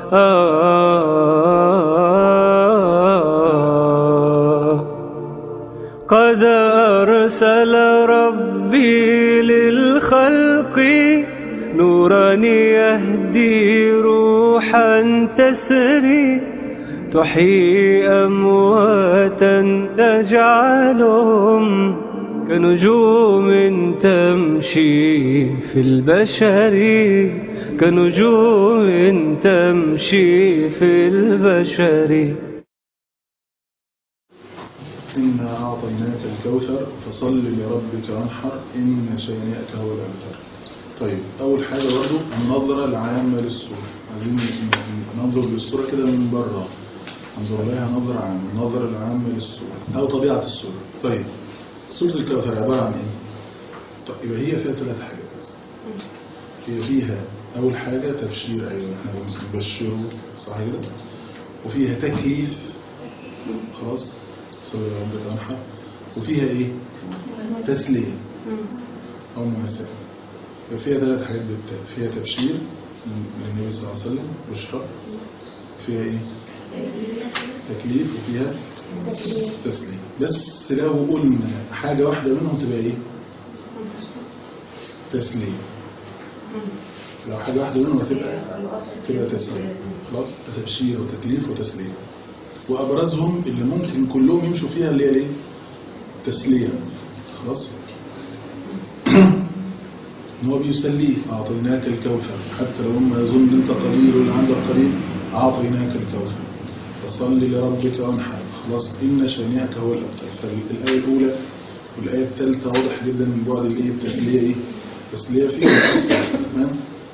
قد أرسل ربي للخلق نورا يهدي روحا تسري تحيي أمواتا تجعلهم كنجوم تمشي في البشر كنجوم تمشي في البشر إنا أعطيناك الكوثر فصل لربك وانحر إن شانئك هو الأبتر طيب أول حاجة برضو النظرة العامة للصورة عايزين ن- ننظر للصورة كده من بره ننظر لها نظرة عامة النظرة العامة للصورة أو طبيعة الصورة طيب سورة الكوثر عبارة عن إيه؟ طيب يبقى هي فيها ثلاث حاجات بس هي فيها أول حاجة تبشير أيوة احنا بنبشره صح كده وفيها تكليف خلاص صلى الله عليه وسلم وفيها ايه تسلية او مهسة يبقى فيها ثلاث حاجات بالتالي فيها تبشير للنبي صلى الله عليه وسلم بشرى فيها ايه تكليف وفيها تسلية بس لو قلنا حاجة واحدة منهم تبقى ايه تسلية لو حاجة واحدة منهم هتبقى تبقى تسلية خلاص تبشير وتكليف وتسلية وأبرزهم اللي ممكن كلهم يمشوا فيها اللي هي الايه تسلية خلاص ان هو بيسليه أعطيناك الكوثر حتى لو هم يظن أنت قليل واللي عندك قليل أعطيناك الكوثر فصل لربك وانحر خلاص إن شانئك هو الأبتر فالآية الأولى والآية الثالثة واضح جدا من بعد الإيه التسلية إيه التسلية فيها تمام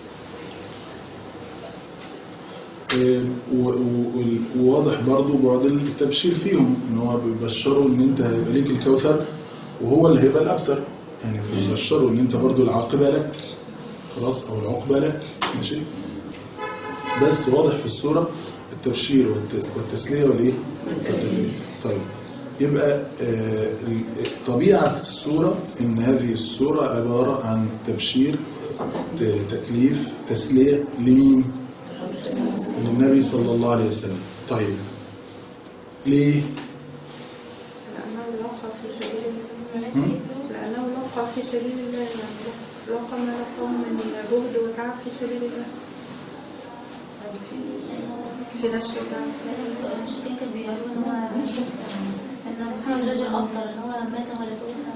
و- و- وواضح برضو بعد التبشير فيهم ان هو بيبشروا ان انت هيبقى ليك الكوثر وهو اللي هيبقى الابتر يعني بيبشروا ان انت برضو العاقبه لك خلاص او العقبه لك ماشي بس واضح في الصوره التبشير والت- والتسليه والايه والتدليل. طيب يبقى آه، ال- طبيعه الصوره ان هذه الصوره عباره عن تبشير ت- تكليف تسليه لمين للنبي صلى الله عليه وسلم طيب ليه لأنه لقى في سبيل الله هم؟ لأنه لقى في سبيل الله لقى ما لقاه من جهد وتعب في سبيل الله في نشر الدعوة المشركين كانوا بيقولوا ان هو ان محمد رجل افضل ان هو مات ولا توفى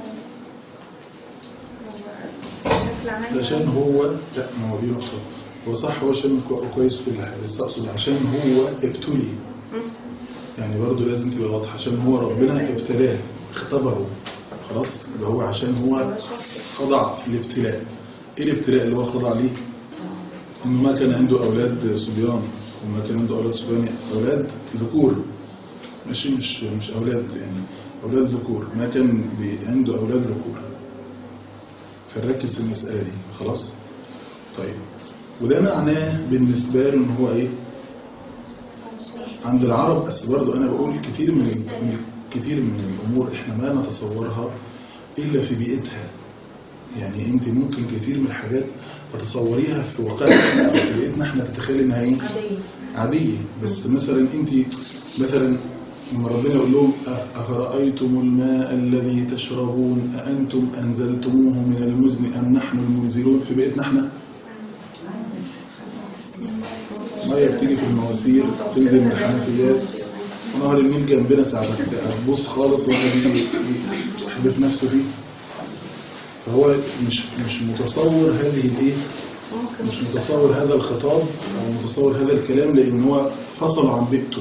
بشكل عام عشان هو لا ما هو دي نقطة هو صح هو عشان كو- كويس في كل حاجة بس أقصد عشان هو ابتلي يعني برضه لازم تبقى واضحة عشان هو ربنا ابتلاه اختبره خلاص يبقى هو عشان هو خضع في الابتلاء ايه الابتلاء اللي هو خضع ليه؟ انه ما كان عنده اولاد صبيان وما كان عنده اولاد صبيان اولاد ذكور ماشي مش مش اولاد يعني اولاد ذكور ما كان بي- عنده اولاد ذكور فنركز في المسألة دي خلاص طيب وده معناه بالنسبة له ان هو ايه عند العرب بس برضو انا بقول كتير من ال- من كتير من الامور احنا ما نتصورها الا في بيئتها يعني انت ممكن كتير من الحاجات تتصوريها في واقعنا أو في بيئتنا احنا تتخيل انها ايه عادية بس مثلا انت مثلا لما ربنا يقول لهم أف- أفرأيتم الماء الذي تشربون أأنتم أنزلتموه من المزن أم نحن المنزلون في بيئتنا احنا مية بتيجي في المواسير تنزل من الحنفيات ونهر النيل جنبنا ساعات هتبص خالص واحد يجي يحدف نفسه فيه فهو مش مش متصور هذه الايه مش متصور هذا الخطاب او متصور هذا الكلام لان هو فصل عن بيئته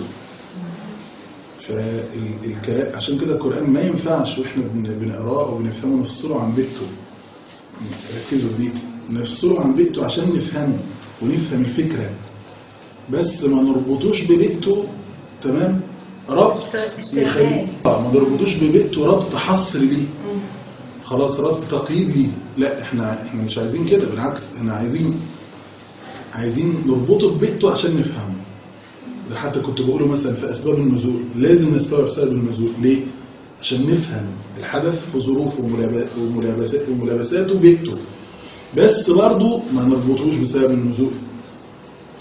فالكلام عشان كده القرآن ما ينفعش واحنا بن- بنقراه او بنفهمه نفصله عن بيئته ركزوا في دي نفصله عن بيئته عشان نفهمه ونفهم الفكرة بس ما نربطوش ببيئته تمام ربط يخلي آه، ما نربطوش ببيئته ربط حصر ليه خلاص ربط تقييد ليه لا احنا احنا مش عايزين كده بالعكس احنا عايزين عايزين نربطه ببيئته عشان نفهمه ده حتى كنت بقوله مثلا في اسباب النزول لازم نستوعب سبب النزول ليه عشان نفهم الحدث في ظروفه وملابا- وملابساته وبيئته بس برضه ما نربطوش بسبب النزول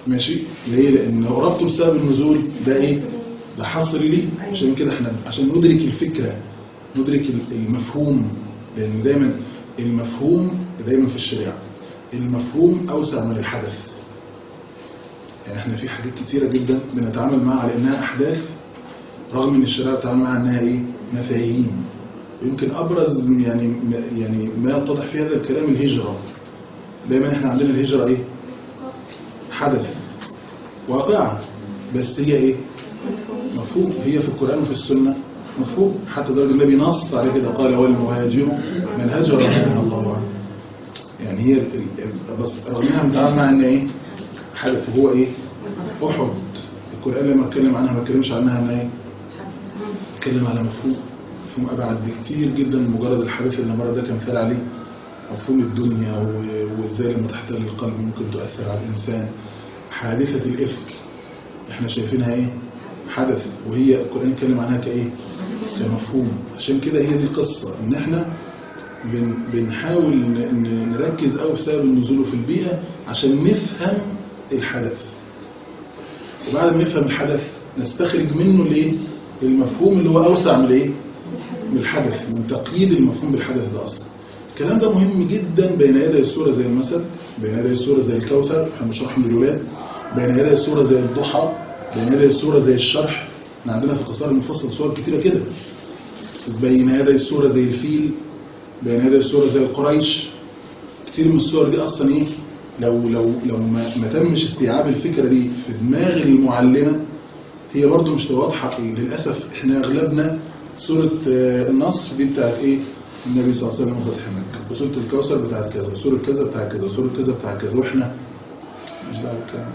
ماشي ليه لان لو ربطه بسبب النزول ده ايه ده حصر ليه عشان كده احنا عشان ندرك الفكره ندرك ال- المفهوم لان دايما المفهوم دايما في الشريعه المفهوم اوسع من الحدث يعني احنا في حاجات كتيره جدا بنتعامل معها على انها احداث رغم ان الشريعه بتتعامل معها انها ايه مفاهيم يمكن ابرز يعني يعني ما يتضح في هذا الكلام الهجره دايما احنا عندنا الهجره ايه حدث واقعة بس هي ايه مفهوم هي في القرآن وفي السنة مفهوم حتى درجة النبي نص عليه كده قال والمهاجر من هجر رحمه الله عنه يعني هي ال- ال- بس رغم انها بنتعامل مع ان ايه حدث هو ايه احد القرآن لما اتكلم عنها ما اتكلمش عنها ان ايه اتكلم على مفهوم مفهوم ابعد بكتير جدا من مجرد الحدث اللي المرة ده كان مثال عليه مفهوم الدنيا و- وازاي لما تحتل القلب ممكن تؤثر على الانسان حادثة الإفك احنا شايفينها ايه حدث وهي القرآن اتكلم عنها كايه كمفهوم عشان كده هي دي قصة ان احنا بن بنحاول ن- ن- نركز قوي في سبب النزول في البيئة عشان نفهم الحدث وبعد ما نفهم الحدث نستخرج منه الايه المفهوم اللي هو اوسع من الايه من الحدث من تقييد المفهوم بالحدث ده اصلا الكلام ده مهم جدا بين يدي السورة زي المثل بين يدي السورة زي الكوثر احنا بنشرح للولاد بين يدي السورة زي الضحى بين يدي السورة زي الشرح احنا عندنا في قصار المفصل صور كتيرة كده بين يدي السورة زي الفيل بين يدي السورة زي القريش كتير من الصور دي اصلا ايه لو لو لو ما, ما تمش استيعاب الفكرة دي في دماغ المعلمة هي برضو مش واضحة للأسف احنا اغلبنا سورة آه، النصر دي بتاعت ايه النبي صلى الله عليه وسلم وفتح مكة وسورة الكوثر بتاعت كذا وسورة كذا بتاعت كذا وسورة كذا بتاعت كذا واحنا مش دعوة بالكلام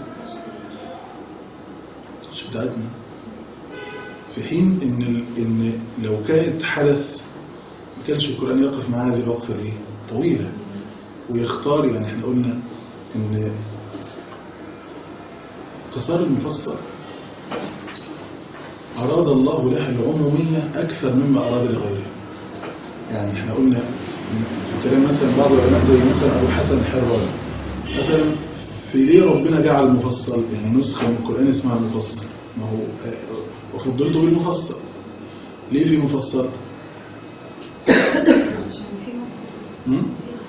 مش بتاعتنا في حين ان ال- ان لو كانت حدث ما كانش القرآن يقف مع هذه الوقفة دي طويلة ويختار يعني احنا قلنا ان قصار المفسر أراد الله لها العمومية أكثر مما أراد لغيرها يعني احنا قلنا في كلام مثلا بعض العلماء زي مثلا أبو الحسن الحراني مثلا في ليه ربنا جعل المفصل يعني نسخة من القرآن اسمها المفصل ما هو آه، وفضلته بالمفصل ليه في مفصل؟ هم؟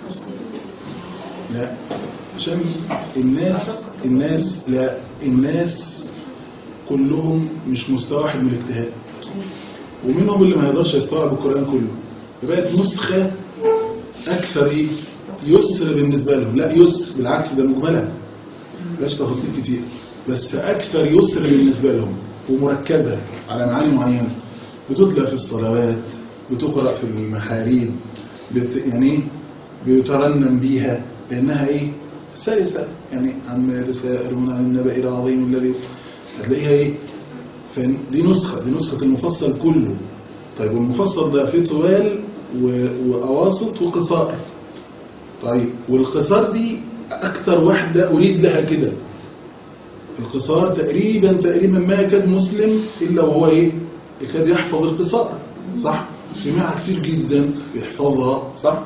لا عشان الناس الناس لا الناس كلهم مش مستوى واحد من الاجتهاد ومنهم اللي ما يقدرش يستوعب القرآن كله فبقت نسخة أكثر إيه؟ يسر بالنسبة لهم لا يسر بالعكس ده مجملة مفيهاش تفاصيل كتير بس أكثر يسر بالنسبة لهم ومركزة على معاني معينة بتتلى في الصلوات بتقرأ في المحاريب بت يعني إيه؟ بيترنم بيها لأنها إيه سلسة يعني عما يتساءلون عن النبأ العظيم الذي هتلاقيها إيه فدي نسخة دي نسخة المفصل كله طيب والمفصل ده فيه طوال و- وأواسط وقصار طيب والقصار دي أكثر واحدة أريد لها كده القصار تقريبا تقريبا ما يكاد مسلم إلا وهو إيه يكاد يحفظ القصار صح سمعها كتير جدا يحفظها صح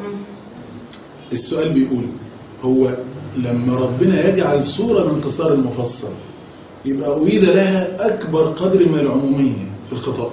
السؤال بيقول هو لما ربنا يجعل صورة من قصار المفصل يبقى أريد لها أكبر قدر من العمومية في الخطاب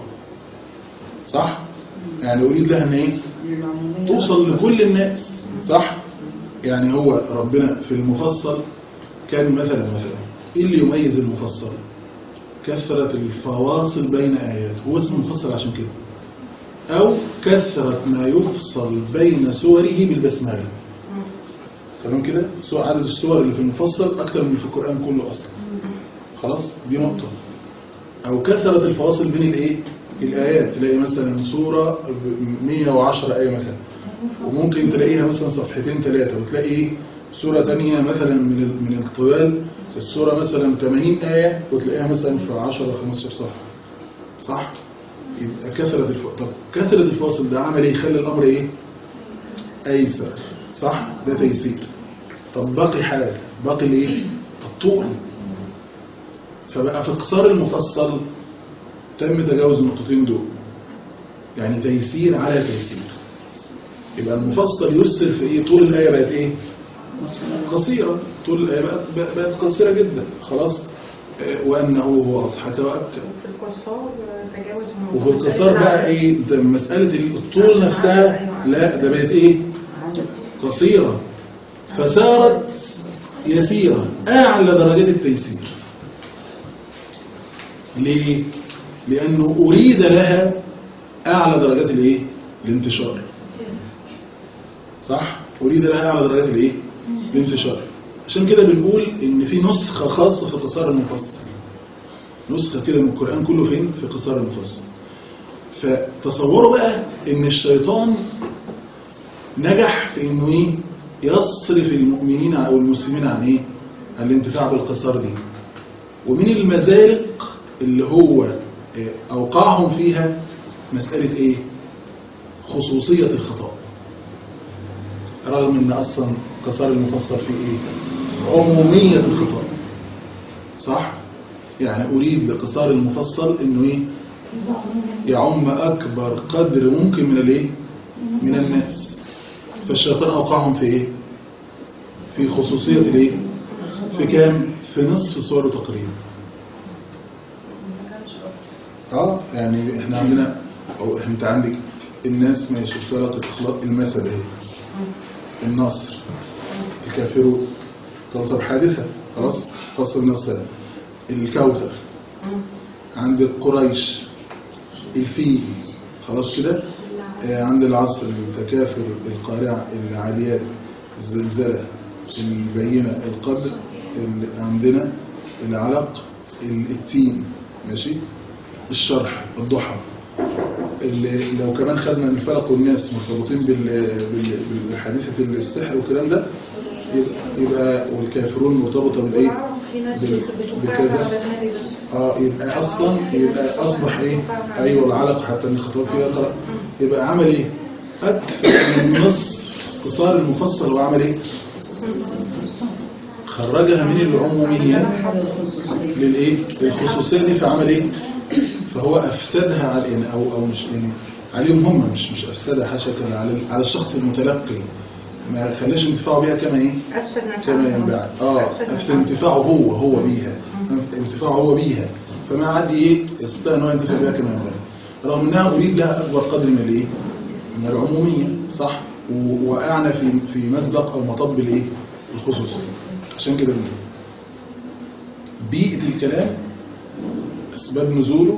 صح؟ يعني أريد لها أن إيه؟ توصل لكل الناس صح؟ يعني هو ربنا في المفصل كان مثلا مثلا إيه اللي يميز المفصل؟ كثرة الفواصل بين آيات هو اسمه مفصل عشان كده أو كثرة ما يفصل بين سوره بالبسملة تمام كده؟ سو- عدد السور اللي في المفصل أكثر من اللي في القرآن كله أصلا خلاص دي نقطة أو كثرة الفواصل بين الإيه؟ الآيات تلاقي مثلا سورة ب 110 آية مثلا وممكن تلاقيها مثلا صفحتين ثلاثة وتلاقي إيه؟ سورة تانية مثلا من ال- من الطوال السورة مثلا 80 آية وتلاقيها مثلا في 10 15 صفحة صح؟ يبقى كثرة الف... طب كثرة الفاصل ده عمل ايه يخلي الأمر ايه؟ أيسر صح؟ ده تيسير طب باقي حاجة باقي الايه؟ الطول فبقى في اقصار المفصل تم تجاوز النقطتين دول يعني تيسير على تيسير يبقى المفصل يسر في ايه طول الآية بقت ايه قصيرة طول الآية بقت, بقت قصيرة جدا خلاص آه، وأنه هو أضحك وأبكى وفي القصار تجاوز وفي القصار بقى إيه ده مسألة الطول نفسها لا ده بقت إيه قصيرة فصارت يسيرة أعلى درجات التيسير ليه؟ لأنه أريد لها أعلى درجات الإيه؟ الانتشار صح؟ أريد لها أعلى درجات الإيه؟ الانتشار عشان كده بنقول إن في نسخة خاصة في قصار المفصل نسخة كده من القرآن كله فين؟ في قصار المفصل فتصوروا بقى إن الشيطان نجح في إنه إيه؟ يصرف المؤمنين أو المسلمين عن إيه؟ عن الانتفاع بالقصار دي ومن المزالق اللي هو آه، أوقعهم فيها مسألة إيه؟ خصوصية الخطأ رغم ان اصلا قصار المفسر فيه ايه عمومية الخطأ صح يعني اريد لقصار المفصل انه ايه يعم اكبر قدر ممكن من الايه من الناس فالشيطان اوقعهم في ايه في خصوصية الايه في كام في نصف صوره تقريبا اه يعني احنا عندنا او انت عندك الناس ماشي اشترط الاخلاق المثل اهي النصر الكافرون كوثر حادثة خلاص فصل النصر الكوثر عند قريش الفيل خلاص كده آه، عند العصر التكاثر القارعة العاليات الزلزلة البينة القدر اللي عندنا العلق التين ماشي الشرح الضحى اللي لو كمان خدنا الفلق والناس مرتبطين بال- بال- بالحادثة السحر والكلام ده يبقى- يبقى والكافرون مرتبطة بالايه في ناس بال- بتفاعل بكذا على النبي ده اه يبقى اصلا يبقى اصبح ايه ايوه العلق حتى من الخطاب فيها قرأ يبقى عمل ايه اكثر من نصف قصار المفصل وعمل ايه خرجها من العموميات للايه للخصوصيه دي فعمل ايه فهو افسدها على يعني او او مش يعني عليهم هم مش مش افسدها حاشا كده على على الشخص المتلقي ما خلاش انتفاعه بيها كما ايه أفسد نفسه كما ينبغي اه افسد انتفاعه هو هو بيها انتفاعه هو بيها فما عاد ايه يستطيع ان هو ينتفع بها كما ينبغي رغم انها اريد لها اكبر قدر من الايه من العموميه صح و- واعنى في في مسبق او مطب الايه الخصوصيه عشان كده بنقول بيئه الكلام اسباب نزوله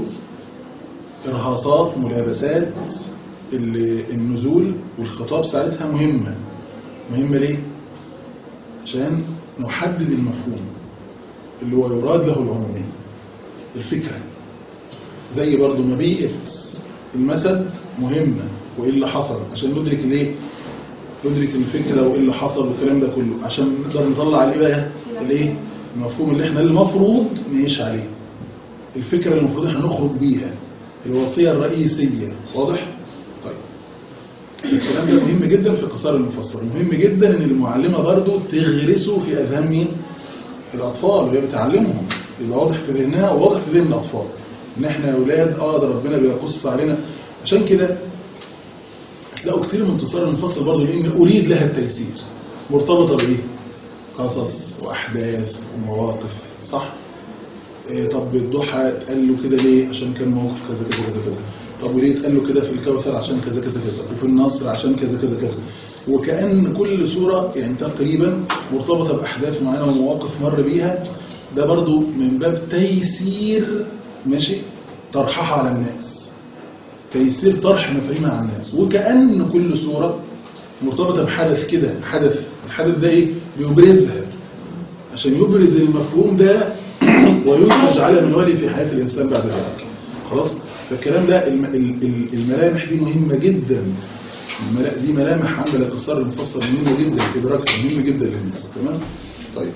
ارهاصات ملابسات ال- النزول والخطاب ساعتها مهمه مهمه ليه عشان نحدد المفهوم اللي هو يراد له العمومية الفكرة زي برضو مبيئة المثل مهمة وإيه اللي حصل عشان ندرك الايه ندرك الفكرة وإيه اللي حصل والكلام ده كله عشان نقدر نطلع الايه بقى الايه المفهوم اللي احنا المفروض نعيش عليه الفكرة اللي المفروض احنا نخرج بيها الوصية الرئيسية واضح؟ طيب الكلام ده مهم جدا في قصار المفسر مهم جدا ان المعلمة برضو تغرسه في اذهان مين الاطفال وهي بتعلمهم يبقى واضح في ذهنها وواضح في ذهن الاطفال ان احنا يا اولاد اه ده ربنا بيقص علينا عشان كده هتلاقوا كتير من قصار المفصل برضو لان اريد لها التيسير مرتبطة بايه قصص واحداث ومواقف صح إيه طب الضحى اتقال له كده ليه عشان كان موقف كذا كذا كذا كذا طب وليه اتقال له كده في الكوثر عشان كذا كذا كذا وفي النصر عشان كذا كذا كذا وكأن كل سورة يعني تقريبا مرتبطة بأحداث معينة ومواقف مر بيها ده برضو من باب تيسير ماشي طرحها على الناس تيسير طرح مفاهيمها على الناس وكأن كل سورة مرتبطة بحدث كده حدث الحدث ده ايه بيبرزها عشان يبرز المفهوم ده وينتج على منوالي في حياة الإنسان بعد ذلك خلاص فالكلام ده الم- ال- ال- الملامح دي مهمة جدا الملا- دي ملامح عاملة للقصار المفصل مهمة جدا إدراكها مهمة جدا للناس تمام طيب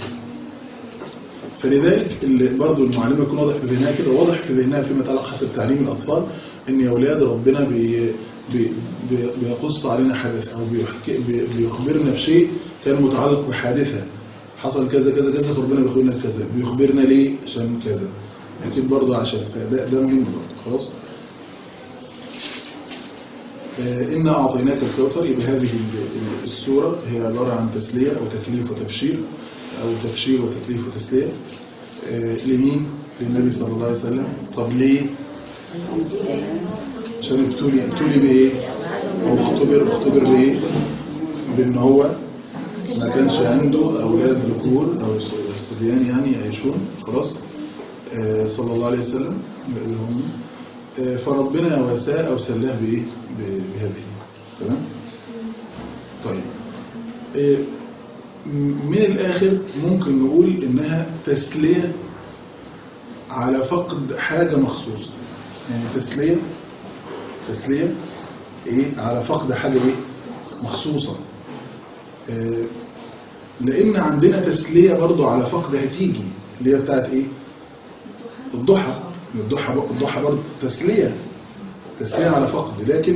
فلذلك اللي برضو المعلمة يكون واضح في ذهنها كده واضح في ذهنها فيما يتعلق حتى بتعليم الأطفال إن يا أولاد ربنا بي بي بي بيقص علينا حدث أو بيحكي بي بيخبرنا بشيء كان متعلق بحادثة حصل كذا كذا كذا فربنا بيخبرنا بكذا بيخبرنا ليه عشان كذا أكيد برضو عشان فده ده مهم برضو خلاص آه، إنا أعطيناك الكوثر يبقى هذه ال- السورة هي عبارة عن تسلية وتكليف وتبشير أو تبشير وتكليف وتسلية آه، لمين؟ للنبي صلى الله عليه وسلم طب ليه؟ عشان ابتلي ابتلي بإيه؟ أو اختبر اختبر بإيه؟ بأن هو ما كانش عنده أولاد ذكور أو الصبيان يعني يعيشون خلاص آه، صلى الله عليه وسلم اللي هم آه، فربنا واساه أو سلاه بإيه؟ ب- بهذه تمام؟ طيب آه، م- من الآخر ممكن نقول إنها تسلية على فقد حاجة مخصوصة يعني تسلية تسلية إيه على فقد حاجة إيه مخصوصة آه، لأن عندنا تسلية برضو على فقد هتيجي اللي هي بتاعت إيه الضحى الضحى الضحى برضو تسلية تسلية على فقد لكن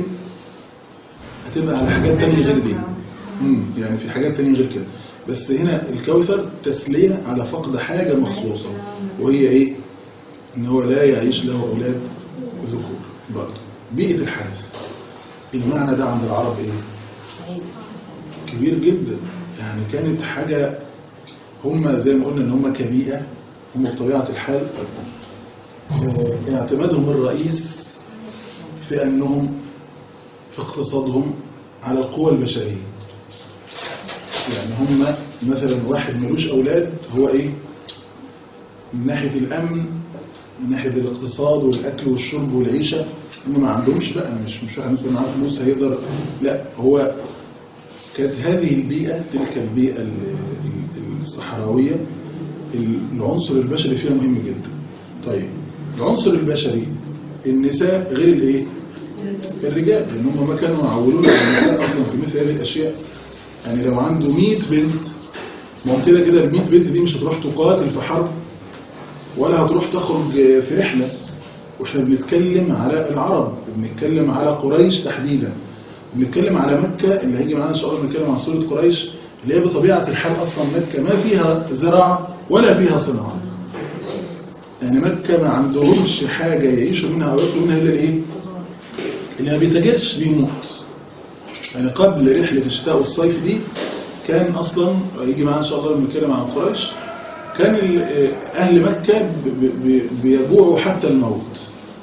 هتبقى على حاجات تانية غير دي مم. يعني في حاجات تانية غير كده بس هنا الكوثر تسلية على فقد حاجة مخصوصة وهي ايه ان هو لا يعيش له اولاد ذكور برضه بيئة الحدث المعنى ده عند العرب ايه كبير جدا يعني كانت حاجة هم زي ما قلنا ان هم كبيئة هم بطبيعة الحال آه، اعتمادهم الرئيس في انهم في اقتصادهم على القوى البشرية يعني هم مثلا واحد ملوش أولاد هو إيه من ناحية الأمن من ناحية الاقتصاد والأكل والشرب والعيشة هم ما عندهمش بقى مش مش واحد مثلا معاه فلوس هيقدر لا هو كانت هذه البيئة تلك البيئة ال- ال- الصحراوية العنصر البشري فيها مهم جدا طيب العنصر البشري النساء غير الايه الرجال لان هم ما كانوا معولون على النساء اصلا في مثل هذه الاشياء يعني لو عنده 100 بنت ما هو كده كده ال 100 بنت دي مش هتروح تقاتل في حرب ولا هتروح تخرج في رحلة واحنا بنتكلم على العرب بنتكلم على قريش تحديدا بنتكلم على مكة اللي هيجي معانا ان شاء الله بنتكلم عن سورة قريش اللي هي بطبيعة الحال اصلا مكة ما فيها زراعة ولا فيها صناعة يعني مكة ما عندهمش حاجة يعيشوا منها او ياكلوا منها الا الايه اللي ما بيتاجرش بيموت يعني قبل رحلة الشتاء والصيف دي كان أصلا يجي معانا إن شاء الله لما نتكلم عن قريش كان ال- أهل مكة ب- ب- بيجوعوا حتى الموت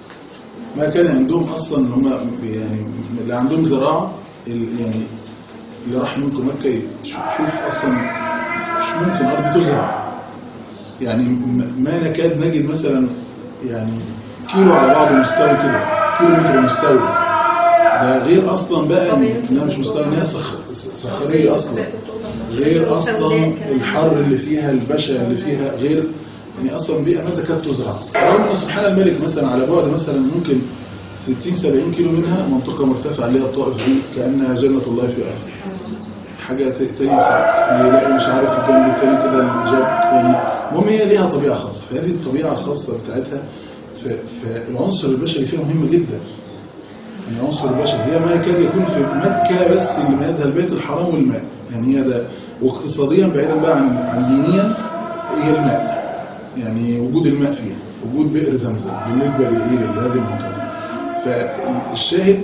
ما كان عندهم أصلا إن هم يعني اللي عندهم زراعة ال- يعني اللي راح منكم مكة يشوف أصلا مش ممكن أرض تزرع يعني م- ما نكاد نجد مثلا يعني كيلو على بعضه مستوي كده كيلو متر مستوي ده غير اصلا بقى انها مش مستوى انها صخ- صخريه اصلا غير اصلا الحر اللي فيها البشا اللي فيها غير يعني اصلا بيئه ما تكاد تزرع رغم ان سبحان الملك مثلا على بعد مثلا ممكن 60 70 كيلو منها منطقه مرتفعه اللي هي الطائف دي كانها جنه الله في ارض حاجه ت- تانية خالص. يلاقي مش عارف الجنب التاني كده الجب يعني المهم هي ليها طبيعه خاصه فهذه الطبيعه الخاصه بتاعتها ف- فالعنصر البشري فيها مهم جدا يعني عنصر البشر هي ما يكاد يكون في مكة بس اللي ميزها البيت الحرام والماء يعني هي ده واقتصاديا بعيدا بقى عن عن دينيا هي الماء يعني وجود الماء فيها وجود بئر زمزم بالنسبة لإيه لهذه المنطقة فالشاهد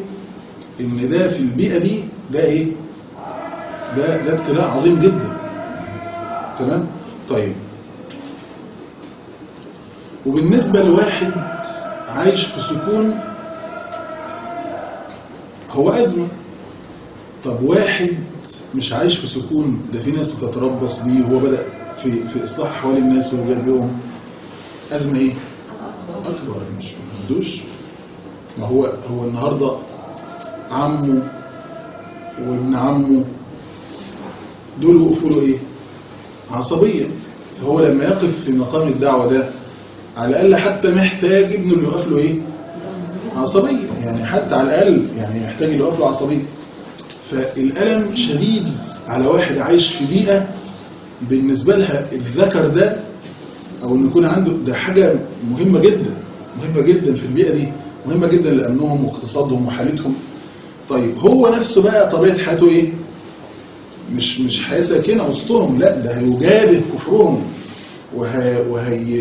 ان ده في البيئة دي ده ايه ده ده ابتلاء عظيم جدا تمام طيب وبالنسبة لواحد عايش في سكون هو أزمة طب واحد مش عايش في سكون ده في ناس بتتربص بيه وهو بدأ في في إصلاح أحوال الناس وجاب لهم أزمة إيه؟ أكبر مش ما عندوش ما هو هو النهاردة عمه وابن عمه دول وقفوا له إيه؟ عصبية فهو لما يقف في مقام الدعوة ده على الأقل حتى محتاج ابنه اللي يقف له إيه؟ عصبية يعني حتى على الأقل يعني محتاج اللي يقف له عصبية فالألم شديد على واحد عايش في بيئة بالنسبة لها الذكر ده أو إنه يكون عنده ده حاجة مهمة جدا مهمة جدا في البيئة دي مهمة جدا لأمنهم واقتصادهم وحالتهم طيب هو نفسه بقى طبيعة حياته إيه؟ مش مش حياة ساكنة وسطهم لا ده هيجابه كفرهم وهي وهي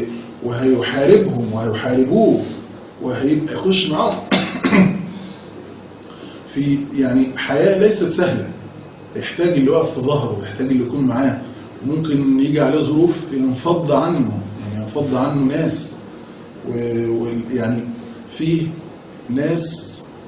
وهيحاربهم وهيحاربوه وهيبقى يخش معاهم في يعني حياة ليست سهلة يحتاج اللي يقف في ظهره يحتاج اللي يكون معاه ممكن يجي عليه ظروف ينفض عنه يعني ينفض عنه ناس ويعني فيه ناس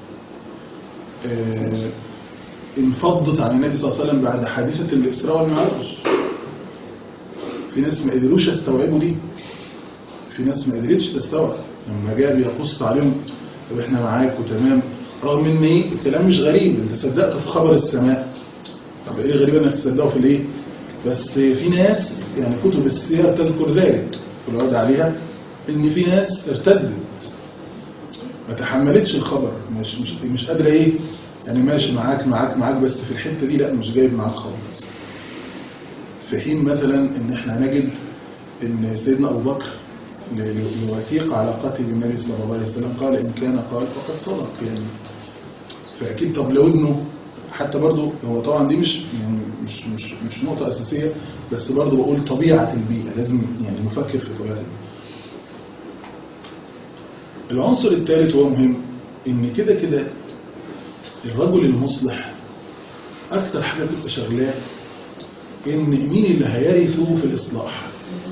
آه، انفضت عن النبي صلى الله عليه وسلم بعد حادثة الإسراء والمعراج في ناس ما قدروش يستوعبوا دي في ناس ما قدرتش تستوعب لما جاء بيقص عليهم طب احنا معاك وتمام رغم ان ايه الكلام مش غريب انت صدقت في خبر السماء طب ايه الغريب انك تصدقه في الايه بس في ناس يعني كتب السير تذكر ذلك والعود عليها ان في ناس ارتدت ما تحملتش الخبر مش مش مش قادره ايه يعني ماشي معاك معاك معاك بس في الحته دي لا مش جايب معاك خالص في حين مثلا ان احنا هنجد ان سيدنا ابو بكر ل- ل- لوثيق علاقته بالنبي صلى الله عليه وسلم قال ان كان قال فقد صدق يعني فاكيد طب لو ابنه حتى برضو هو طبعا دي مش يعني مش مش مش نقطه اساسيه بس برضو بقول طبيعه البيئه لازم يعني نفكر في طبيعه البيئه العنصر الثالث هو مهم ان كده كده الرجل المصلح اكتر حاجه بتبقى شغلاه ان مين اللي هيرثه في الاصلاح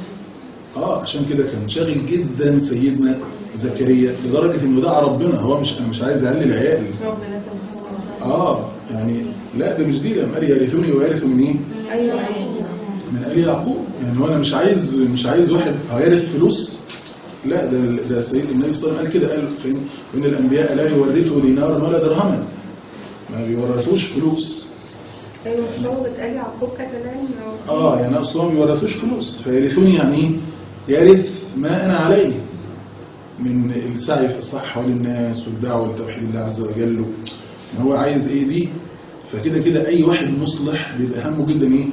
اه عشان كده كان شاغل جدا سيدنا زكريا لدرجه انه دعا ربنا هو مش انا مش عايز اقلل عيالي ربنا تبارك اه يعني لا ده مش دي لما قال يرثوني ويرثوا من ايه ايوه ايوه من آل يعقوب يعني هو انا مش عايز مش عايز واحد هيرث فلوس لا ده ده سيد النبي صلى الله عليه وسلم قال كده قال فإن ان الانبياء لا يورثوا دينارا ولا درهما ما بيورثوش فلوس ايوه مش هو بتقال يعقوب كتلان اه يعني اصلا ما بيورثوش فلوس فيرثوني يعني ايه يرث ما انا عليه من السعي في اصلاح حوالي الناس والدعوه لتوحيد الله عز وجل ان هو عايز ايه دي فكده كده اي واحد مصلح بيبقى همه جدا ايه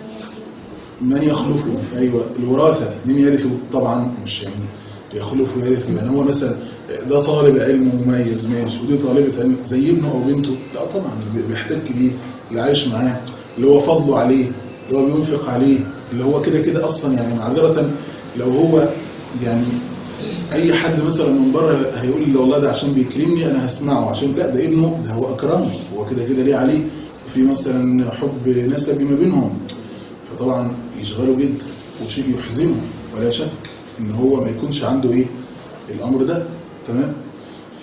من يخلفه ايوه الوراثه مين يرثه طبعا مش يعني يخلفه يرثه يعني هو مثلا ده طالب علم مميز ماشي ودي طالبه علم زي ابنه او بنته لا طبعا بيحتك بيه اللي عايش معاه اللي هو فضله عليه اللي هو بينفق عليه اللي هو كده كده اصلا يعني معذره لو هو يعني اي حد مثلا من بره هيقول لي والله ده عشان بيكرمني انا هسمعه عشان لا ده ابنه ده هو اكرمه هو كده كده ليه عليه في مثلا حب نسبي ما بينهم فطبعا يشغله جدا وشيء يحزنه ولا شك ان هو ما يكونش عنده ايه الامر ده تمام ف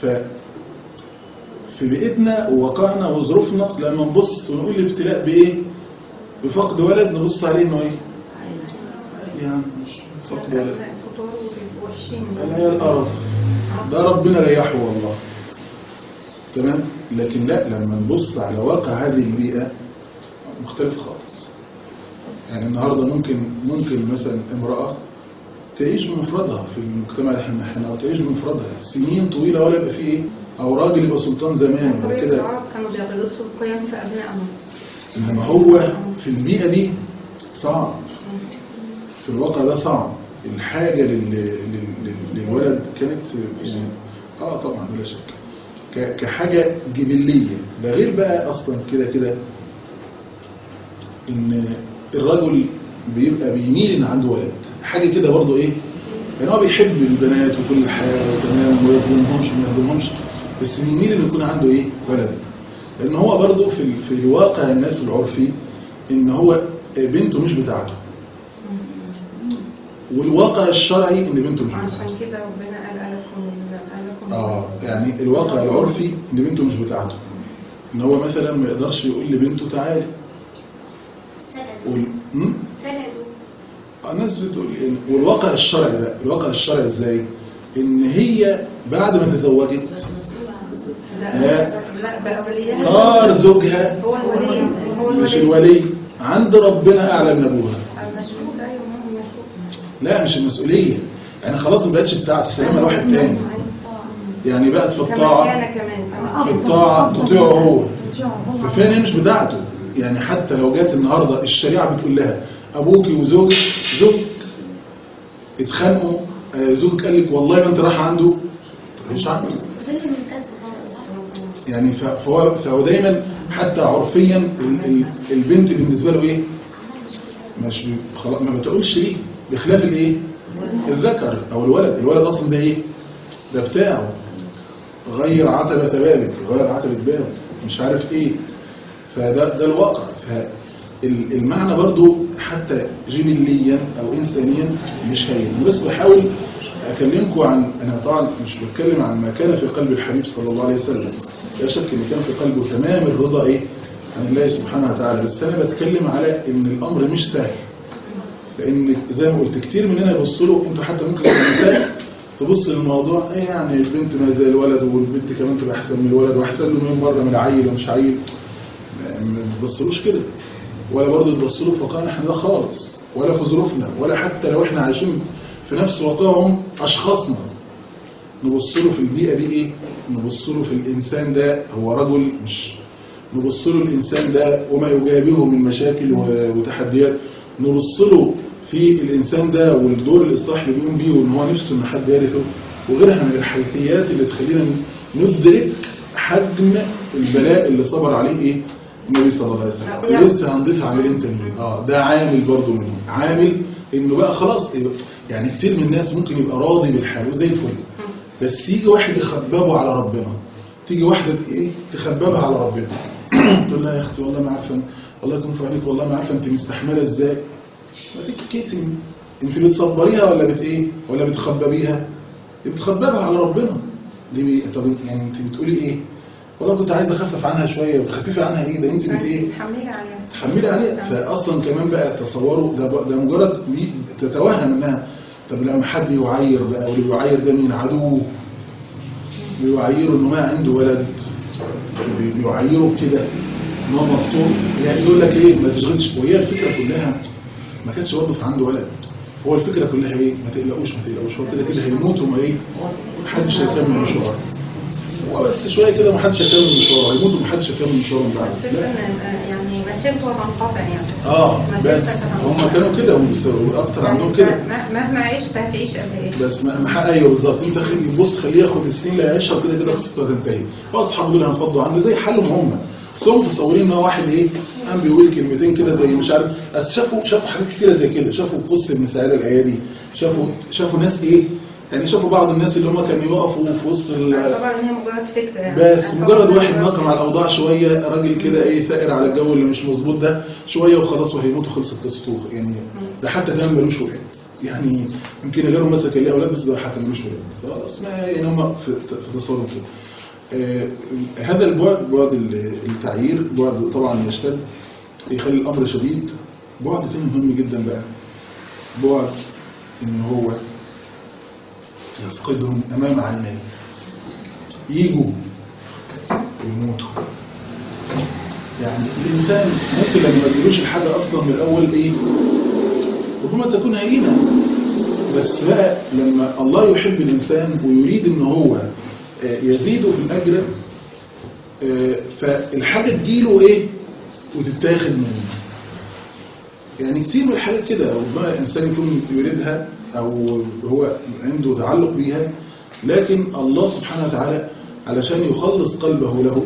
في بيئتنا وواقعنا وظروفنا لما نبص ونقول الابتلاء بايه بفقد ولد نبص عليه انه ايه يعني مش فقد ولد فطار وحشين قال هي القرف ده ربنا ريحه والله تمام لكن لا لما نبص على واقع هذه البيئة مختلف خالص يعني النهاردة ممكن ممكن مثلا امرأة تعيش بمفردها في المجتمع اللي احنا احنا تعيش بمفردها سنين طويلة ولا يبقى فيه ايه او راجل يبقى سلطان زمان ولا طبيعة كده العرب كانوا بيغلسوا القيم في أبنائهم انما هو في البيئة دي صعب في الواقع ده صعب الحاجة لل... لل... لل- للولد كانت يعني اه طبعا بلا شك ك... كحاجة جبلية ده غير بقى اصلا كده كده ان الرجل بيبقى بيميل ان عنده ولد حاجة كده برضو ايه يعني هو بيحب البنات وكل حاجة وتمام وما يظلمهمش وما يهضمهمش بس بيميل ان يكون عنده ايه ولد لان هو برضو في ال- في الواقع الناس العرفي ان هو بنته مش بتاعته والواقع الشرعي ان بنته مش بتاعته عشان كده ربنا قال ألكم ألكم اه يعني الواقع العرفي ان بنته مش بتاعته ان هو مثلا ما يقدرش يقول لبنته تعالي وال... م? آه، الناس بتقول إن- والواقع الشرعي بقى الواقع الشرعي ازاي ان هي بعد ما تزوجت لا لا. لا بقى وليها صار زوجها هو الولي هو مش الولي الولي عند ربنا اعلى من ابوها المشهود أيوه ما هو مشهود لا مش المسؤوليه يعني خلاص ما بقتش بتاعته سلامه لواحد تاني يعني بقت في كمان الطاعه كان كمان في الطاعه تطيعه هو ففين هي مش بتاعته يعني حتى لو جت النهارده الشريعه بتقول لها ابوكي وزوجك زوج اتخانقوا آه، زوجك قال لك والله ما انت رايح عنده مش عنده يعني ف- فهو فهو دايما حتى عرفيا ال- ال- البنت بالنسبه له ايه مش بي- خلاص ما بتقولش ليه بخلاف الايه الذكر او الولد الولد اصلا ده ايه ده بتاعه غير عتبة بابك غير عتبة بابك مش عارف ايه فده ده الواقع فالمعنى برضو حتى جبليا او انسانيا مش هين انا بس بحاول اكلمكم عن انا طبعا مش بتكلم عن ما كان في قلب الحبيب صلى الله عليه وسلم لا شك ان كان في قلبه تمام الرضا ايه عن الله سبحانه وتعالى بس انا بتكلم على ان الامر مش سهل لان زي ما قلت كتير مننا يبصوا له انتوا حتى ممكن كنساء تبص للموضوع ايه يعني البنت ما زي الولد والبنت كمان تبقى احسن من الولد واحسن له مليون مره من العيل ومش عيل ما ما تبصلوش كده ولا برضه تبصوا له في واقعنا احنا ده خالص ولا في ظروفنا ولا حتى لو احنا عايشين في نفس واقعهم اشخاصنا نبص له في البيئه دي ايه نبص له في الانسان ده هو رجل مش نبص له الإنسان ده وما يجابهه من مشاكل و- وتحديات نبص له في الإنسان ده والدور الإصلاح اللي بيقوم بيه وإن هو نفسه إن حد يرثه وغيرها من الحيثيات اللي تخلينا ندرك حجم البلاء اللي صبر عليه إيه النبي صلى الله عليه وسلم لسه هنضيف عاملين تانيين اه ده عامل برضه منه عامل انه بقى خلاص يعني كتير من الناس ممكن يبقى راضي بالحال وزي الفل بس يجي واحد يخببه على ربنا تيجي واحدة ايه تخببها على ربنا تقول لها يا اختي والله ما عارفه والله يكون في عينيك والله ما عارفه انت مستحمله ازاي ما تتكتم انت بتصبريها ولا بت ايه ولا بتخببيها بتخببها على ربنا دي بي... طب يعني انت بتقولي ايه والله كنت عايز اخفف عنها شويه بتخففي عنها ايه ده انت بت ايه تحملي عليها تحملي عليها فاصلا كمان بقى تصوروا ده ده مجرد دي تتوهم انها طب لما حد يعير بقى واللي يعير ده مين عدو بيعيره انه ما عنده ولد بي- بيعيره كده ان هو مفتوح يعني يقول لك ايه ما تشغلش وهي الفكره كلها ما كانش برضه في عنده ولد هو الفكره كلها ايه ما تقلقوش ما تقلقوش هو كده كده هيموت وما ايه محدش هيكمل مشواره هو بس شويه كده محدش هيكمل مشواره هيموت ومحدش هيكمل مشواره من بعده الفكرة لا ان يعني مسيرته هتنقطع يعني اه مسيرتك بس هتنقطع. هم كانوا كده هم بس- واكتر عندهم كده مه- مهما عشت هتعيش قد ايه بس ما ما حق- ايوه بالظبط انت خلي بص خليه ياخد السنين اللي هيعيشها وكده كده قصته هتنتهي واصحابه دول هينفضوا عنه زي حالهم هم بس هم متصورين ان هو واحد ايه قام بيقول كلمتين كده زي مش عارف بس شافوا شافوا حاجات كتيره زي كده شافوا قصه ابن سعيد الايادي شافوا شافوا ناس ايه يعني شافوا بعض الناس اللي هم كانوا يقفوا في وسط ال- طبعا هي مجرد فكرة يعني بس يعني مجرد طبعاً واحد ناقم على الاوضاع شويه راجل كده ايه ثائر على الجو اللي مش مظبوط ده شويه وخلاص وهيموت وخلصت قصته يعني ده حتى كمان ملوش ولاد يعني يمكن غيرهم مثلا كان ليه اولاد بس ده حتى ملوش ولاد خلاص ما يعني هم في في تصور كده آه هذا البعد بعد ال- التعيير بعد طبعا يشتد يخلي الامر شديد بعد تاني مهم جدا بقى بعد ان هو يفقدهم امام عينيه يجوا ويموتوا يعني الإنسان ممكن لما ما يجيلوش الحاجة أصلا من الأول إيه ربما تكون هينة بس بقى لما الله يحب الإنسان ويريد إن هو آه، يزيده في الأجر آه، فالحاجة تجيله إيه وتتاخد منه يعني كتير من الحاجات كده ربما الإنسان يكون يريدها أو هو عنده تعلق بيها لكن الله سبحانه وتعالى علشان يخلص قلبه له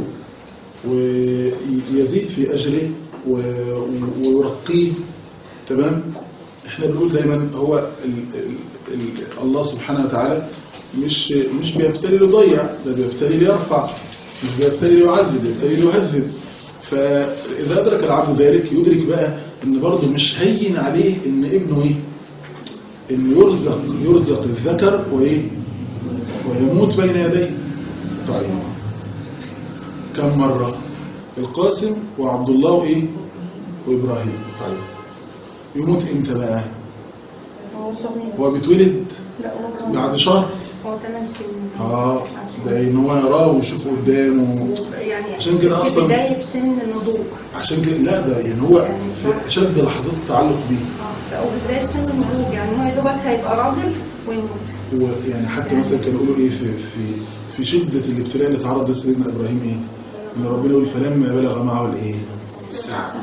ويزيد في أجره و- ويرقيه تمام احنا بنقول دايما هو ال ال ال الله سبحانه وتعالى مش مش بيبتلي ليضيع ده بيبتلي ليرفع مش بيبتلي ليعذب بيبتلي ليهذب فإذا أدرك العبد ذلك يدرك بقى إن برضه مش هين عليه إن ابنه إيه إنه يرزق يرزق الذكر وإيه ويموت بين يديه طيب كم مرة القاسم وعبد الله وإيه وإبراهيم طيب يموت إمتى بقى هو صغير هو بيتولد لا هو كان- بعد شهر هو 8 سنين اه ده ان هو يراه ويشوفه قدامه يعني عشان كده في أصلاً- بداية سن النضوج عشان كده لا ده يعني هو في شد لحظات التعلق بيه اه او بداية سن النضوج يعني هو يا دوبك هيبقى راجل ويموت ويعني حتى مثلا كانوا يقولوا ايه في في في شدة الابتلاء اللي تعرض له سيدنا ابراهيم ايه ان ربنا يقول فلما بلغ معه الايه الساعة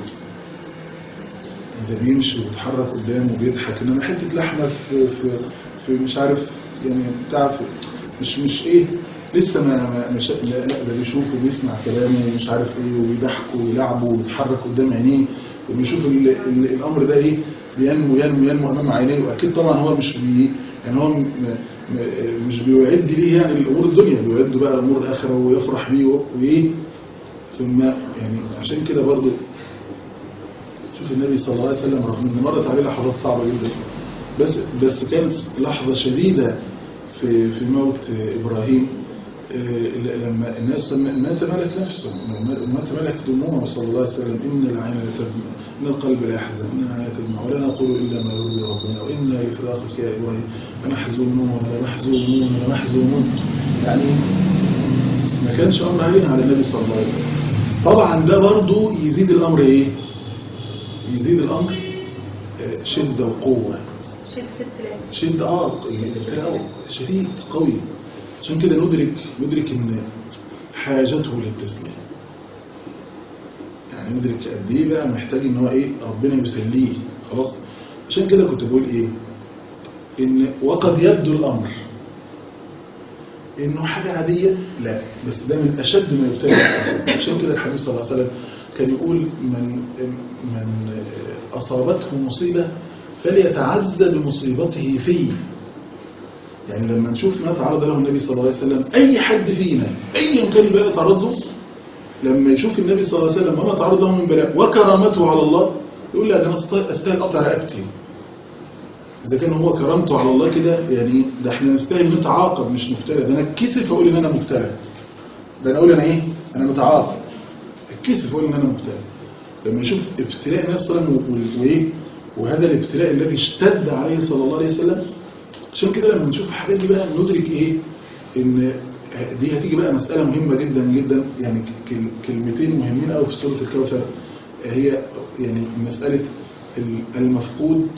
ده بيمشي ويتحرك قدامه وبيضحك انما حته لحمه في في في مش عارف يعني بتاع في مش مش ايه لسه ما ما مش لا, لا ده بيشوف وبيسمع كلامه ومش عارف ايه وبيضحكوا ويلعبوا وبيتحرك قدام عينيه وبيشوف ال ال الامر ده ايه بينمو ينمو ينمو امام عينيه واكيد طبعا هو مش بي يعني هو م- م- مش بيعد ليه يعني الامور الدنيا بيعد بقى امور الاخره ويفرح بيه وايه ثم يعني عشان كده برضو شوف النبي صلى الله عليه وسلم رغم ان مرت عليه لحظات صعبة جدا بس بس كانت لحظة شديدة في في موت إبراهيم آه، لما الناس ما تملك نفسه ما- ما تملك دموعه صلى الله عليه وسلم إن العين لتدمع إن القلب لا يحزن إن العين تدمع ولا نقول إلا ما يرضي ربنا وإنا لفراقك يا إبراهيم لمحزونون لمحزونون لمحزونون يعني ما كانش أمر هين على النبي صلى الله عليه وسلم طبعا ده برضو يزيد الأمر إيه يزيد الأمر آه، شدة وقوة شدة التلاوة شد اه الابتلاء شديد قوي عشان كده ندرك ندرك ان حاجته للتسليم يعني ندرك قد ايه بقى محتاج ان هو ايه ربنا يسليه خلاص عشان كده كنت بقول ايه ان وقد يبدو الامر انه حاجه عاديه لا بس ده من اشد ما يبتلى الإنسان. عشان كده الحبيب صلى الله عليه وسلم كان يقول من من اصابته مصيبه فليتعزى بمصيبته فيه يعني لما نشوف ما تعرض له النبي صلى الله عليه وسلم اي حد فينا ايا كان بقى يتعرض له لما يشوف النبي صلى الله عليه وسلم وما تعرض له من بلاء وكرامته على الله يقول لا ده انا أست- استاهل قطع رقبتي اذا كان هو كرامته على الله كده يعني ده احنا نستاهل نتعاقب مش نبتلى ده انا اتكسف اقول ان انا مبتلى ده انا اقول انا ايه انا متعاقب اتكسف اقول ان انا مبتلى لما يشوف ابتلاء النبي صلى الله عليه وسلم و- وايه وهذا الابتلاء الذي اشتد عليه صلى الله عليه وسلم عشان كده لما نشوف الحاجات دي بقى ندرك ايه ان دي هتيجي بقى مسألة مهمة جدا جدا يعني كل- كلمتين مهمين قوي في سورة الكوثر هي يعني مسألة ال- المفقود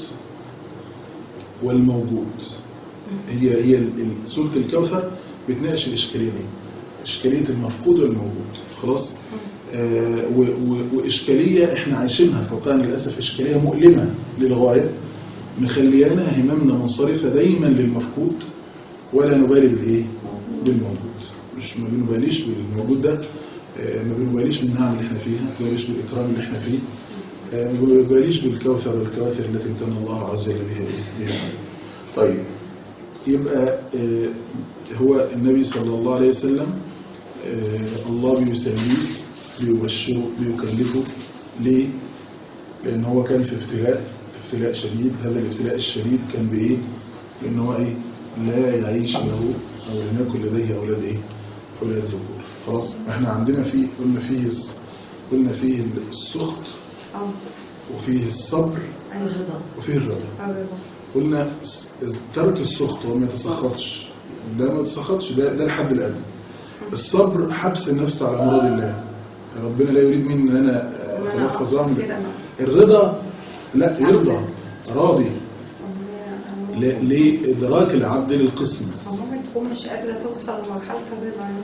والموجود هي هي ال- ال- سورة الكوثر بتناقش الإشكالية دي إشكالية المفقود والموجود خلاص آه، و- و- وإشكالية إحنا عايشينها في واقعنا للأسف إشكالية مؤلمة للغاية مخليانا هممنا منصرفة دايما للمفقود ولا نبالي بالإيه؟ بالموجود مش ما بنباليش بالموجود ده آه، ما بنباليش بالنعم اللي احنا فيها ما بنباليش بالإكرام اللي احنا فيه آه، ما بنباليش بالكوثر والكواثر التي امتن الله عز وجل بها إيه؟ بها علينا. طيب يبقى آه، هو النبي صلى الله عليه وسلم آه، الله بيسليه بيبشره بيكلفه ليه؟ لأن هو كان في ابتلاء ابتلاء شديد هذا الابتلاء الشديد كان بإيه؟ لأن هو إيه؟ لا يعيش له أو لم يكن لديه أولاد إيه؟ أولاد ذكور خلاص احنا عندنا فيه قلنا فيه الس- قلنا فيه السخط اه وفيه الصبر الرضا وفيه الرضا الرضا قلنا س- ترك السخط وما يتسخطش ده ما يتسخطش ده, ده الحد الأدنى الصبر حبس النفس على مراد الله ربنا لا يريد مني ان انا وأنا اتلفظ أقصد واعمل كده أنا. الرضا لا يرضى راضي ربنا- ل- لإدراك العبد للقسم ممكن تكون مش قادرة توصل لمرحلة الرضا يعني.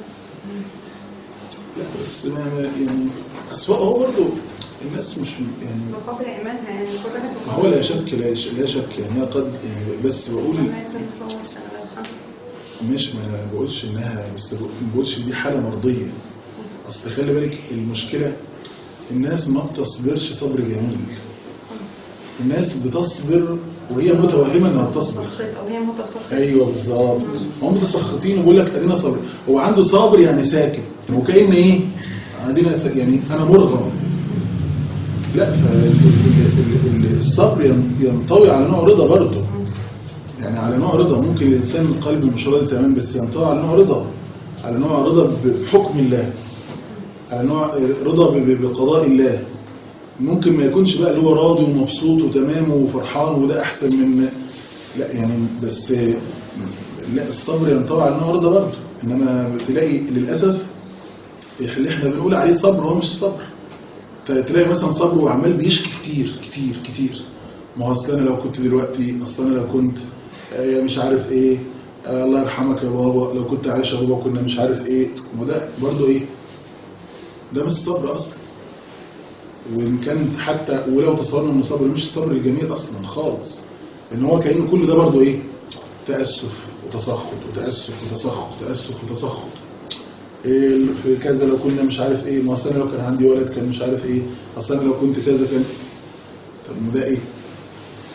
لا بس ما يعني أسوأ هو برضه الناس مش يعني بقدر إيمانها يعني كل واحد ما هو لا شك لا ش- لا شك يعني هي قد يعني بس بقول ما يكلفهمش أنا لو فهمت. مش ما بقولش انها بس بق- ما بقولش إن دي حالة مرضية اصل خلي بالك المشكلة الناس ما بتصبرش صبر جميل الناس بتصبر وهي متوهمة انها بتصبر متسخطة وهي متسخطة ايوه بالظبط هم متسخطين ويقول لك ادينا صبر هو عنده صابر يعني ساكت وكأن ايه ادينا سا- يعني انا مرغم لا فالصبر ينطوي على نوع رضا برضه يعني على نوع رضا ممكن الانسان قلبه مش راضي تمام بس ينطوي على نوع رضا على نوع رضا بحكم الله على نوع رضا ب- ب- بقضاء الله ممكن ما يكونش بقى اللي هو راضي ومبسوط وتمام وفرحان وده احسن من لا يعني بس لا الصبر ينطوي على نوع رضا برضه انما تلاقي للاسف اللي احنا بنقول عليه صبر هو مش صبر تلاقي مثلا صبر وعمال بيشكي كتير كتير كتير ما هو اصل انا لو كنت دلوقتي اصل انا لو كنت آه، مش عارف ايه آه، الله يرحمك يا بابا لو كنت عايش يا بابا كنا مش عارف ايه ما ده برضه ايه ده مش صبر اصلا وان كان حتى ولو تصورنا ان الصبر مش الصبر الجميل اصلا خالص ان هو كأن كل ده برضه ايه تأسف وتسخط وتأسف وتسخط وتأسف وتسخط إيه في كذا لو كنا مش عارف ايه ما اصل انا لو كان عندي ولد كان مش عارف ايه اصل انا لو كنت كذا كان طب ما ده ايه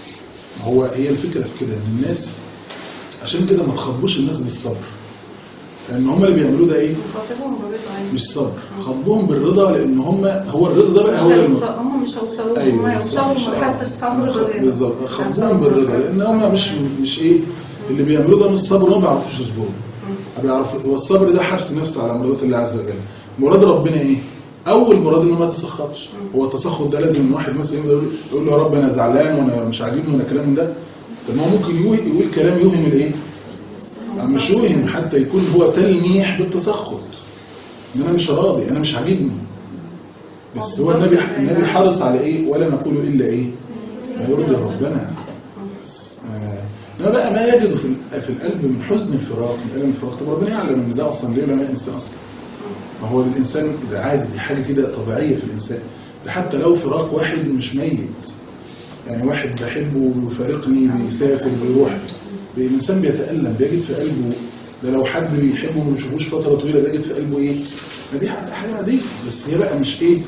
ما هو هي الفكرة في كده ان الناس عشان كده ما تخبوش الناس بالصبر لان هم اللي بيعملوه ده ايه خاطبهم برضا يعني مش صبر خطبهم بالرضا لان هم هو الرضا ده بقى هو الم... هم مش هيوصلوا هم ايوه يوصلوا بالظبط. لمرحله الصبر خ- بالرضا بالظبط خطبهم بالرضا لان هم مش مش ايه اللي بيعملوه ده مش صبر هم ما بيعرفوش يصبروا ما بيعرفوا هو الصبر ده حبس النفس على مرضات الله عز وجل مراد ربنا ايه اول مراد انه ما تسخطش هو التسخط ده لازم ان واحد مثلا يقول يقول له يا رب انا زعلان وانا مش عاجبني وانا الكلام ده طب ما هو ممكن يقول, يقول كلام يوهم الايه مش يوهم حتى يكون هو تلميح بالتسخط ان انا مش راضي انا مش عاجبني بس هو النبي النبي حرص على ايه ولا نقول الا ايه ما يرضي ربنا آه، انما بقى ما يجد في ال- في القلب من حزن الفراق من الم الفراق طب ربنا يعلم ان ده اصلا ليه ولا الانسان اصلا ما هو الانسان ده عادي دي حاجه كده طبيعيه في الانسان ده حتى لو فراق واحد مش ميت يعني واحد بحبه ويفارقني بيسافر بيروح الانسان بيتالم بيجد في قلبه ده لو حد بيحبه وما بيشوفوش فتره طويله بيجد في قلبه ايه ما دي حاجه عاديه بس هي بقى مش ايه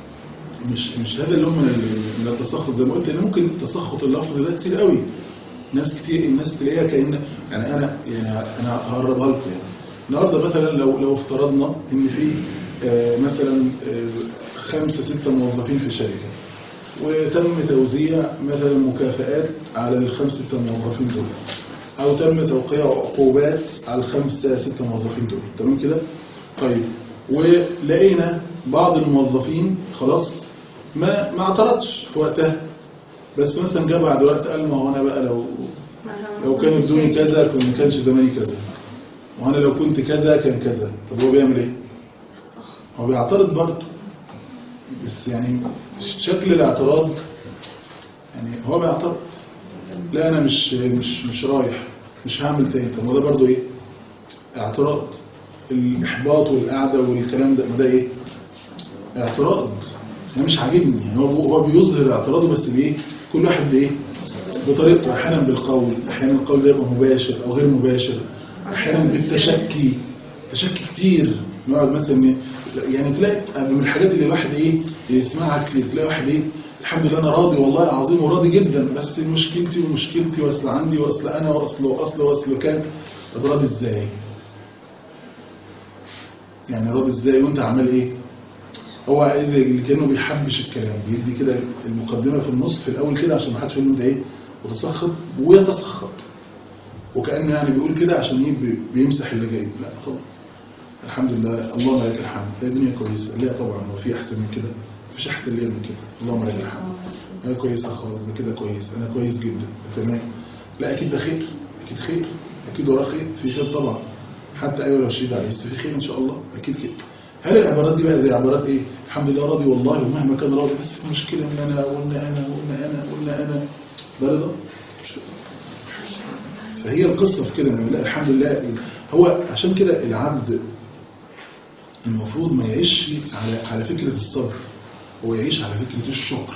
مش مش هذا اللي هم من ال- من التسخط زي ما قلت ان ممكن التسخط اللفظي ده كتير قوي ناس كتير الناس تلاقيها كأن يعني انا يعني انا هقربها لكم يعني النهارده مثلا لو لو افترضنا ان في آه، مثلا آه، خمسة ستة موظفين في شركة وتم توزيع مثلا مكافآت على الخمسة ستة موظفين دول او تم توقيع عقوبات على الخمسة ستة موظفين دول تمام كده طيب ولقينا بعض الموظفين خلاص ما ما اعترضش في وقتها بس مثلا جه بعد وقت قال ما هو انا بقى لو لو كان بدوني كذا كان ما كانش زماني كذا وانا لو كنت كذا كان كذا طب هو بيعمل ايه هو بيعترض برضه بس يعني شكل الاعتراض يعني هو بيعترض لا انا مش مش مش رايح مش هعمل تاني طب ما ده برضه ايه اعتراض الاحباط والقعده والكلام ده ما ده ايه اعتراض انا مش عاجبني يعني هو هو بيظهر اعتراضه بس بايه كل واحد بايه بطريقته احيانا بالقول احيانا القول ده يبقى مباشر او غير مباشر احيانا بالتشكي تشكي كتير نقعد مثلا يعني تلاقي من الحاجات اللي الواحد ايه يسمعها كتير تلاقي واحد ايه الحمد لله انا راضي والله العظيم وراضي جدا بس مشكلتي ومشكلتي واصل عندي واصل انا واصل واصل واصل كان طب راضي ازاي يعني راضي ازاي وانت عمال ايه هو عايز اللي كانه بيحبش الكلام بيدي كده المقدمه في النص في الاول كده عشان ما حدش يقول له انت ايه وتسخط ويتسخط وكانه يعني بيقول كده عشان ايه بي- بيمسح اللي جاي لا طبعا الحمد لله اللهم لك الحمد هي الدنيا كويسه لا طبعا وفي احسن من كده مفيش احسن ليا من كده اللهم لك الحمد انا كويسه خالص ده كده كويس انا كويس جدا تمام لا اكيد ده خير اكيد خير اكيد وراه خير في خير طبعا حتى ايوه لو شديد عليه بس في خير ان شاء الله اكيد كده هل العبارات دي بقى زي عبارات ايه الحمد لله راضي والله ومهما كان راضي بس المشكله ان انا قلنا انا قلنا انا قلنا انا ده رضا مش- فهي القصه في كده ان لا الحمد لله هو عشان كده العبد المفروض ما يعيش على على فكره الصبر هو يعيش على فكره الشكر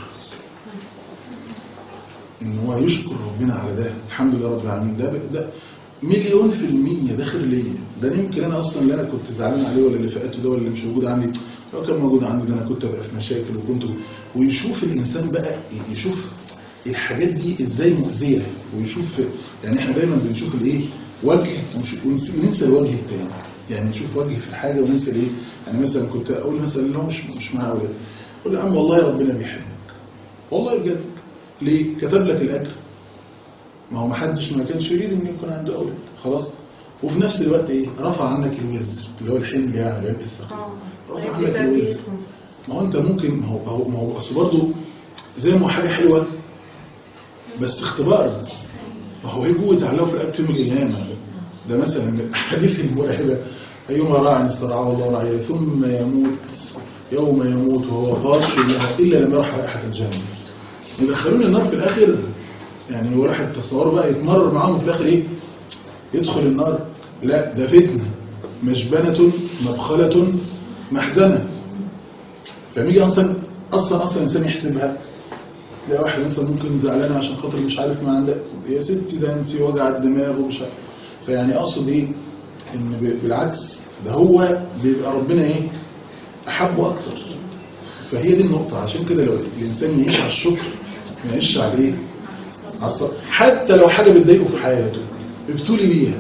ان هو يشكر ربنا على ده الحمد لله رب العالمين ده ده مليون في المية ده خير ليا ده أنا يمكن انا اصلا اللي انا كنت زعلان عليه ولا اللي فقدته ده ولا اللي مش موجود عندي لو كان موجود عندي ده انا كنت ابقى في مشاكل وكنت ويشوف الانسان بقى يشوف الحاجات دي ازاي مؤذيه ويشوف يعني احنا دايما بنشوف الايه وجه ونش- ونس- وننسى الوجه التاني يعني نشوف وجه في الحاجه وننسى الايه يعني مثلا كنت اقول مثلا اللي هو مش مش معاه اولاد اقول له يا عم والله ربنا بيحبك والله بجد ليه كتب لك الاجر ما هو ما حدش ما كانش يريد ان يكون عنده اولاد خلاص وفي نفس الوقت ايه رفع عنك الوزر اللي هو الحمل يعني على العبء الثقيل رفع عنك الوزر ما هو انت ممكن ما هو ما هو ما هو اصل برضه زي ما هو حاجه حلوه بس اختبار ما هو هيجوا يتعلقوا في رقبه يوم القيامه ده مثلا من الحديث المرعبه ايما راع استرعاه الله رعيه ثم يموت يوم يموت وهو غاش لها الا لم يرح رائحه الجنه يدخلون النار في الاخر يعني هو واحد تصوره بقى يتمرر معاهم في الاخر ايه يدخل النار لا ده فتنه مجبنه مبخله محزنه فلما يجي اصلا اصلا اصلا الانسان يحسبها تلاقي واحد مثلا ممكن زعلان عشان خاطر مش عارف ما عندك يا ستي ده انت وجع الدماغ ومش عارف فيعني اقصد ايه ان ب- بالعكس ده هو بيبقى ربنا ايه احبه اكتر فهي دي النقطه عشان كده لو الانسان يعيش على الشكر ما يعيش على ايه على الصبر. حتى لو حاجه بتضايقه في حياته ابتلي بيها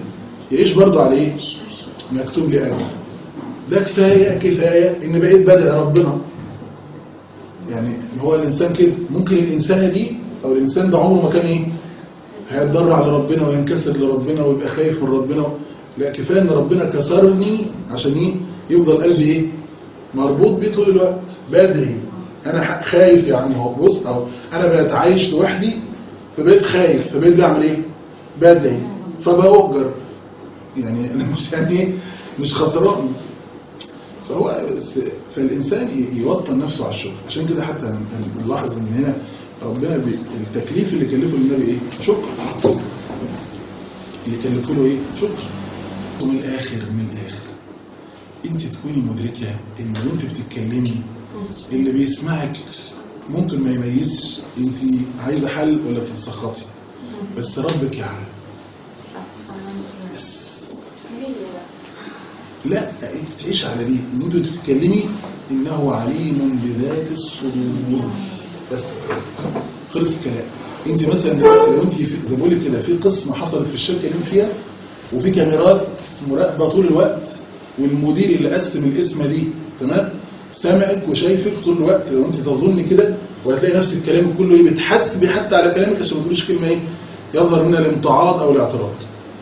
يعيش برضه على ايه مكتوب لي اجر ده كفايه كفايه ان بقيت بدأ ربنا يعني هو الانسان كده ممكن الانسانه دي او الانسان ده عمره ما كان ايه هيتضرع لربنا وينكسر لربنا ويبقى خايف من ربنا لا كفايه ان ربنا كسرني عشان ايه يفضل قلبي ايه مربوط بيه طول الوقت بدري انا ح- خايف يعني هو بص اهو انا بقيت عايش لوحدي فبقيت خايف فبقيت بعمل ايه بدعي فبأجر يعني انا مش يعني إيه؟ مش خسران فهو بس- فالإنسان ي- يوطن نفسه على الشكر عشان كده حتى ن- نلاحظ ان هنا ربنا بي- التكليف اللي كلفه للنبي ايه شكر اللي كلفه له ايه شكر ومن الاخر من الاخر انت تكوني مدركة ان وانت بتتكلمي اللي بيسمعك ممكن ما يميزش انت عايزة حل ولا بتتسخطي بس ربك يعلم لا انت تعيش على دي ان انت بتتكلمي انه عليم بذات الصدور بس خلص الكلام انت مثلا دلوقتي لو انت في- زي ما بقول لك كده في قسم حصلت في الشركه اللي انت فيها وفي كاميرات مراقبه طول الوقت والمدير اللي قسم القسمه دي تمام سامعك وشايفك طول الوقت لو انت تظن كده وهتلاقي نفس الكلام كله ايه بتحاسبي حتى على كلامك عشان ما تقوليش كلمه ايه يظهر منها الامتعاض او الاعتراض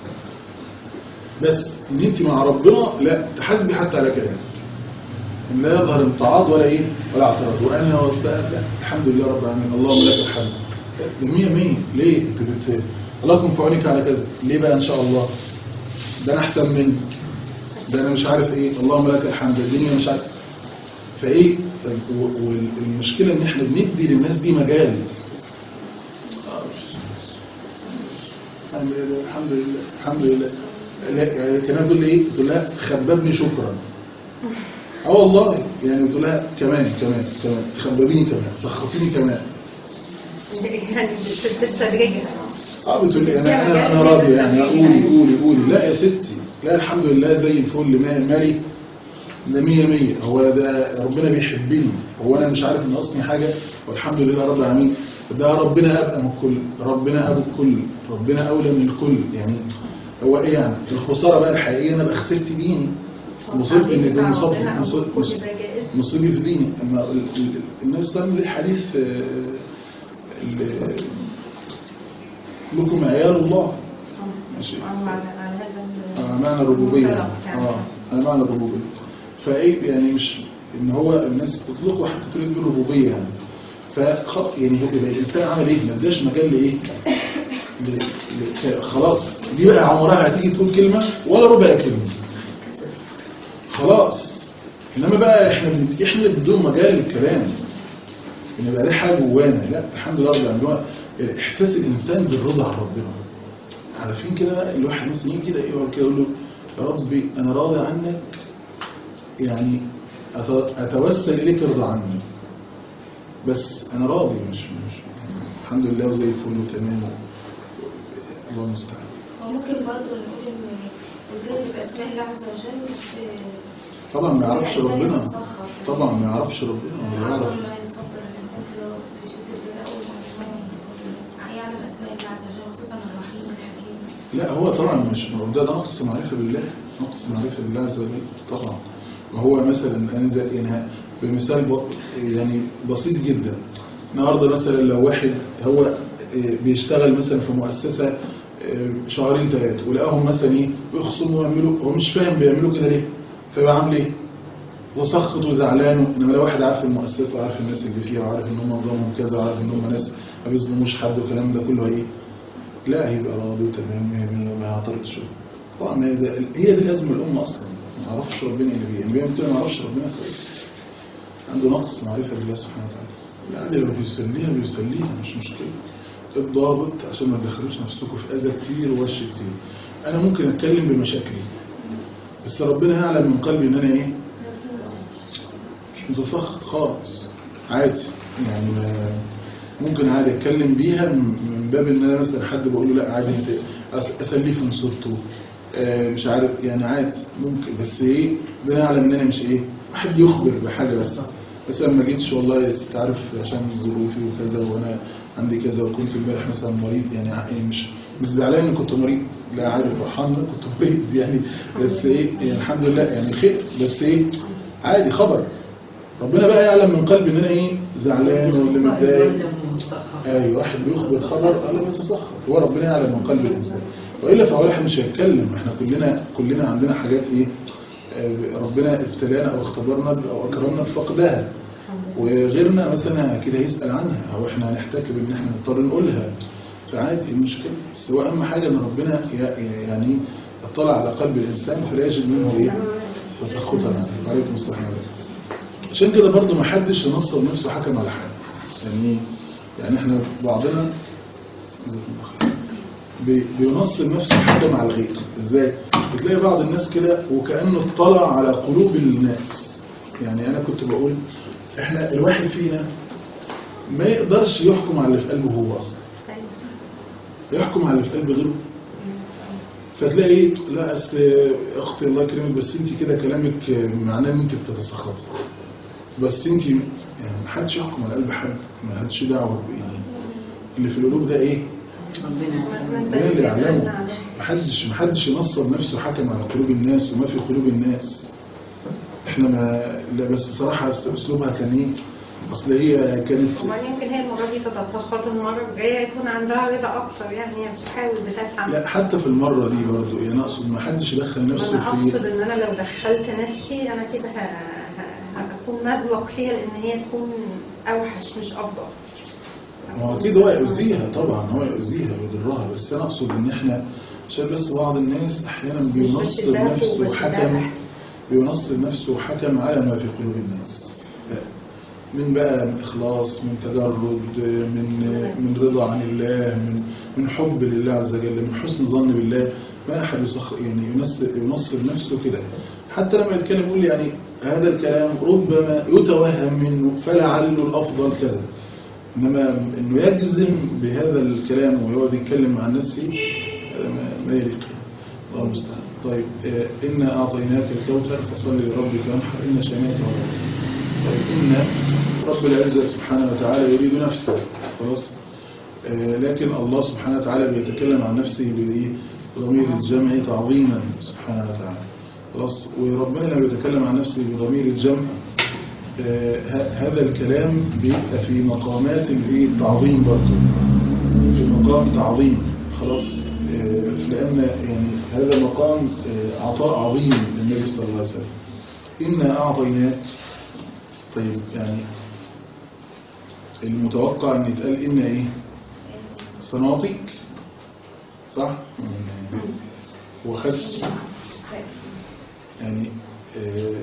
بس ان انت مع ربنا لا تحاسبي حتى على كلامك ان لا يظهر امتعاض ولا ايه ولا اعتراض وانا واستاذ لا الحمد لله رب العالمين اللهم لك الحمد ده مية مية ليه انت بت الله يكون في عونك على كذا ليه بقى ان شاء الله ده انا احسن منك ده انا مش عارف ايه اللهم لك الحمد الدنيا مش عارف فايه و- والمشكله ان احنا بندي للناس دي مجال آه، الحمد لله الحمد لله الحمد لله لا يعني كمان تقول لي ايه تقول لها خببني شكرا اه والله يعني تقول لها كمان كمان كمان خببيني كمان سخطيني كمان يعني بتستدرجها اه بتقول لي انا انا انا راضي يعني قولي قولي قولي لا يا ستي لا الحمد لله زي الفل ما- مالي ده مية مية هو ده ربنا بيحبني هو انا مش عارف ناقصني حاجة والحمد لله رب العالمين ده ربنا ابقى من الكل ربنا ابو الكل ربنا اولى من الكل يعني هو ايه يعني الخسارة بقى الحقيقية انا بقى خسرت ديني مصيبتي ان يكون مصاب مصيب- مصيب- مصيبي في ديني اما ال- ال- الناس تعمل الحديث آه، ال- لكم عيال الله ماشي آه، معنى الربوبية اه على معنى الربوبية فايه يعني مش ان هو الناس تطلقه حتى تريد بالربوبية يعني فخ يعني هو يبقى الانسان عمل ايه ما اداش مجال لايه ل- ل- خلاص دي بقى عمرها هتيجي تقول كلمة ولا ربع كلمة خلاص انما بقى احنا بن- احنا اللي بدون مجال للكلام ان يبقى دي حاجه جوانا لا الحمد لله رب العالمين هو احساس الانسان بالرضا عن ربنا عارفين كده بقى الواحد مثلا يجي كده يقعد كده يقول له يا ربي انا راضي عنك يعني أت- اتوسل اليك ارضى عني بس انا راضي مش مش الحمد لله وزي الفل وتمام الله المستعان وممكن برضه نقول ان الجهل بأسماء الله عز وجل في- طبعا ما يعرفش يعني ربنا يتفخر. طبعا ما يعرفش ربنا ولا عظم يعرف ما يتفضل الإنسان في- في شدة بلاءه ومعصيته. يعلم أسماء الله عز وجل خصوصا الرحيم الحكيم لا هو طبعا مش ده ده نقص معرفة بالله نقص معرفة بالله عز وجل طبعا ما هو مثلا انزل يعني بمثال ب- يعني بسيط جدا النهارده مثلا لو واحد هو آه، بيشتغل مثلا في مؤسسة آه، شهرين ثلاثة ولقاهم مثلا ايه بيخصموا ويعملوا هو مش فاهم بيعملوا كده ليه فيبقى عامل ايه وسخط وزعلان انما لو واحد عارف المؤسسة وعارف الناس اللي فيها وعارف ان هم نظامهم كذا وعارف ان هم ناس ما بيظلموش حد والكلام ده كله ايه لا هيبقى راضي وتمام مية مية وما يعترضش طبعا ما هي ده- هي دي الازمه الامه اصلا ما يعرفش ربنا اللي بيه يعني بيعمل كده ما يعرفش ربنا كويس عنده نقص معرفه بالله سبحانه وتعالى يعني لو بيسليها بيسليها مش مشكله الضابط عشان ما تدخلوش نفسكم في اذى كتير ووش كتير انا ممكن اتكلم بمشاكلي بس ربنا يعلم من قلبي ان انا ايه مش متسخط خالص عادي يعني ما ممكن عادي اتكلم بيها من من باب ان انا مثلا حد بقول له لا عادي انت أس- اسليه في نصيبته آه، مش عارف يعني عادي ممكن بس ايه ربنا يعلم ان انا مش ايه حد يخبر بحاجه بس بس لما جيتش والله يا ست عارف عشان ظروفي وكذا وانا عندي عندي كذا وكنت امبارح مثلا مريض يعني ع- يعني مش مش زعلان ان كنت مريض لا عادي فرحان ان كنت مريض يعني بس ايه يعني الحمد لله يعني خير بس ايه عادي خبر ربنا بقى يعلم من قلبي ان انا ايه زعلان ولا متضايق ايوه واحد بيخبر خبر الله بيتسخط هو ربنا يعلم من قلب الانسان والا فهو واحد مش هيتكلم احنا كلنا كلنا عندنا حاجات ايه آه، ربنا ابتلانا او اختبرنا ب- او اكرمنا بفقدها وغيرنا مثلا كده يسال عنها او احنا هنحتكب ان احنا نضطر نقولها فعادي إيه المشكله بس هو اهم حاجه ان ربنا ي- يعني اطلع على قلب الانسان فلا يجد منه ايه تسخطا عليه وعليكم السلام عليكم عشان كده برضو ما حدش ينصب نفسه حكم على حد يعني يعني احنا بعضنا بي- بينصب نفسه حكم على الغير ازاي بتلاقي بعض الناس كده وكأنه اطلع على قلوب الناس يعني انا كنت بقول احنا الواحد فينا ما يقدرش يحكم على اللي في قلبه هو اصلا يحكم على اللي في قلب غيره فتلاقي ايه لا أس اختي الله يكرمك بس انت كده كلامك معناه ان انت بتتسخطي بس انت يعني ما حدش يحكم على قلب حد ما حدش دعوه يعني اللي في القلوب ده ايه ربنا اللي يعلمه محدش محدش ينصب نفسه حكم على قلوب الناس وما في قلوب الناس احنا ما لا بس صراحة اسلوبها كان ايه اصل هي كانت وبعدين يمكن هي المرة دي تتسخط المرة الجاية يكون عندها رضا أكتر يعني هي بتحاول بتسعى لا حتى في المرة دي برضو يعني اقصد ما حدش يدخل نفسه أنا أقصد في إن أنا لو دخلت نفسي أنا كده ه- ه- هكون مزوق فيها لأن هي تكون أوحش مش أفضل ما هو اكيد هو يؤذيها طبعا هو يؤذيها ويضرها بس انا اقصد ان احنا عشان بس بعض الناس احيانا بينصب بتدافع نفسه حكم وبتدافع. بينصب نفسه حكم على ما في قلوب الناس لا. من بقى من إخلاص من تجرد من من رضا عن الله من من حب لله عز وجل من حسن ظن بالله ما أحد يسخ يعني ينصب ينصب نفسه كده حتى لما يتكلم يقول يعني هذا الكلام ربما يتوهم منه فلعله الأفضل كذا إنما إنه يجزم بهذا الكلام ويقعد يتكلم مع الناس فيه هذا ما- ما يليق الله المستعان طيب آه، إنا أعطيناك الكوثر فصل لربك وانحر إن شانئك هو الأبتر. طيب إن رب العزة سبحانه وتعالى يريد نفسه خلاص آه، لكن الله سبحانه وتعالى بيتكلم عن نفسه بإيه؟ بضمير الجمع تعظيما سبحانه وتعالى خلاص وربنا لما بيتكلم عن نفسه بضمير الجمع آه، ه- هذا الكلام بيبقى في مقامات الإيه؟ التعظيم برضه في مقام تعظيم خلاص آه، لأن يعني هذا مقام آه، عطاء عظيم للنبي صلى الله عليه وسلم إنا أعطيناك طيب يعني المتوقع أن يتقال إنا إيه سنعطيك صح؟ يعني هو خد يعني آه،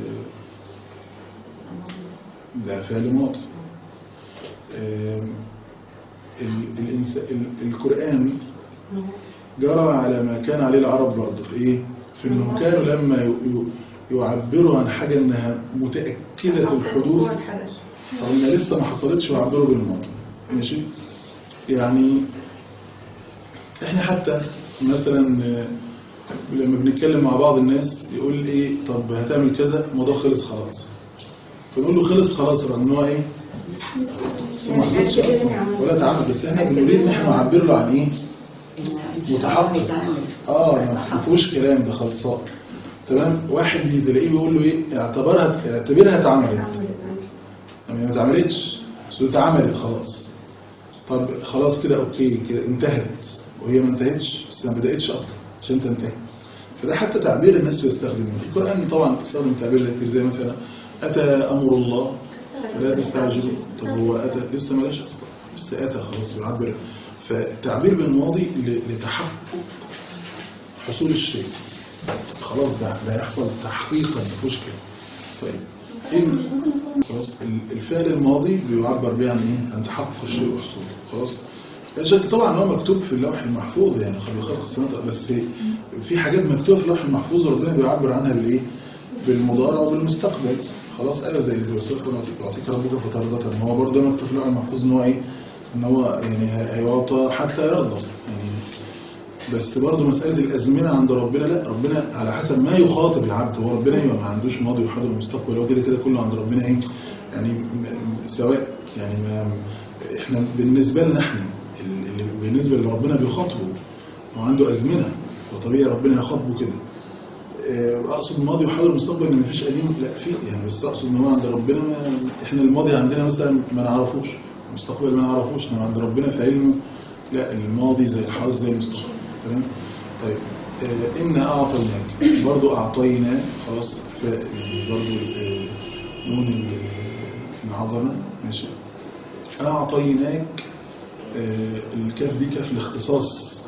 ده فعل ماضي آم، ال- الإنس- ال- القرآن جرى على ما كان عليه العرب برضه في إيه؟ في إنهم كانوا لما ي- ي- يعبروا عن حاجة إنها متأكدة الحدوث هو الحدث أو إنها لسه ما حصلتش ويعبروا بالماضي ماشي؟ يعني إحنا حتى مثلا آه، لما بنتكلم مع بعض الناس يقول إيه طب هتعمل كذا الموضوع خلص خلاص فنقول له خلص خلاص رغم إن هو إيه؟ بس ما حدثش أصلا ولا تعمل بس إحنا بنريد إن إحنا نعبر له عن إيه؟ متحقق اه ما فيهوش كلام ده خلصان تمام واحد تلاقيه بيقول له ايه اعتبرها اعتبرها اتعملت يعني ما اتعملتش بس قلت اتعملت خلاص طب خلاص كده اوكي كده انتهت وهي ما انتهتش بس ما بداتش اصلا عشان تنتهي فده حتى تعبير الناس بيستخدمه القران طبعا بيستخدم تعبير كتير زي مثلا اتى امر الله فلا تستعجلوا طب هو اتى لسه ما جاش اصلا لسه اتى خلاص بيعبر فالتعبير بالماضي ل- لتحقق حصول الشيء خلاص ده ده يحصل تحقيقا مفيش كده طيب إن خلاص ال- الفعل الماضي بيعبر بيه عن ايه عن تحقق الشيء وحصوله خلاص لا شك طبعا هو مكتوب في اللوح المحفوظ يعني خلي خلق السماوات والأرض، بس في حاجات مكتوبه في اللوح المحفوظ ربنا بيعبر عنها بالايه بالمضارع وبالمستقبل خلاص انا زي زي وصلت لما يعطيك ربك فترضى ما هو برضه مكتوب في اللوح المحفوظ ان هو ايه ان هو يعني هيعطى حتى يرضى يعني بس برضه مسألة الأزمنة عند ربنا لا ربنا على حسب ما يخاطب العبد هو ربنا يبقى ما عندوش ماضي وحاضر ومستقبل هو كده كده كله عند ربنا ايه يعني م- م- سواء يعني ما احنا بالنسبة لنا احنا اللي بالنسبة لربنا بيخاطبه وعنده أزمنة وطبيعي ربنا يخاطبه كده آه، اقصد الماضي وحاضر المستقبل ان مفيش قديم لا في يعني بس اقصد ان هو عند ربنا ما احنا الماضي عندنا مثلا ما نعرفوش المستقبل ما نعرفوش انما عند ربنا في علمه لا الماضي زي الحاضر زي المستقبل تمام طيب آه، إنا أعطيناك برضو أعطينا خلاص ف يعني برضو آه، نون ال- العظمة ماشي أعطيناك آه، الكاف دي كاف الاختصاص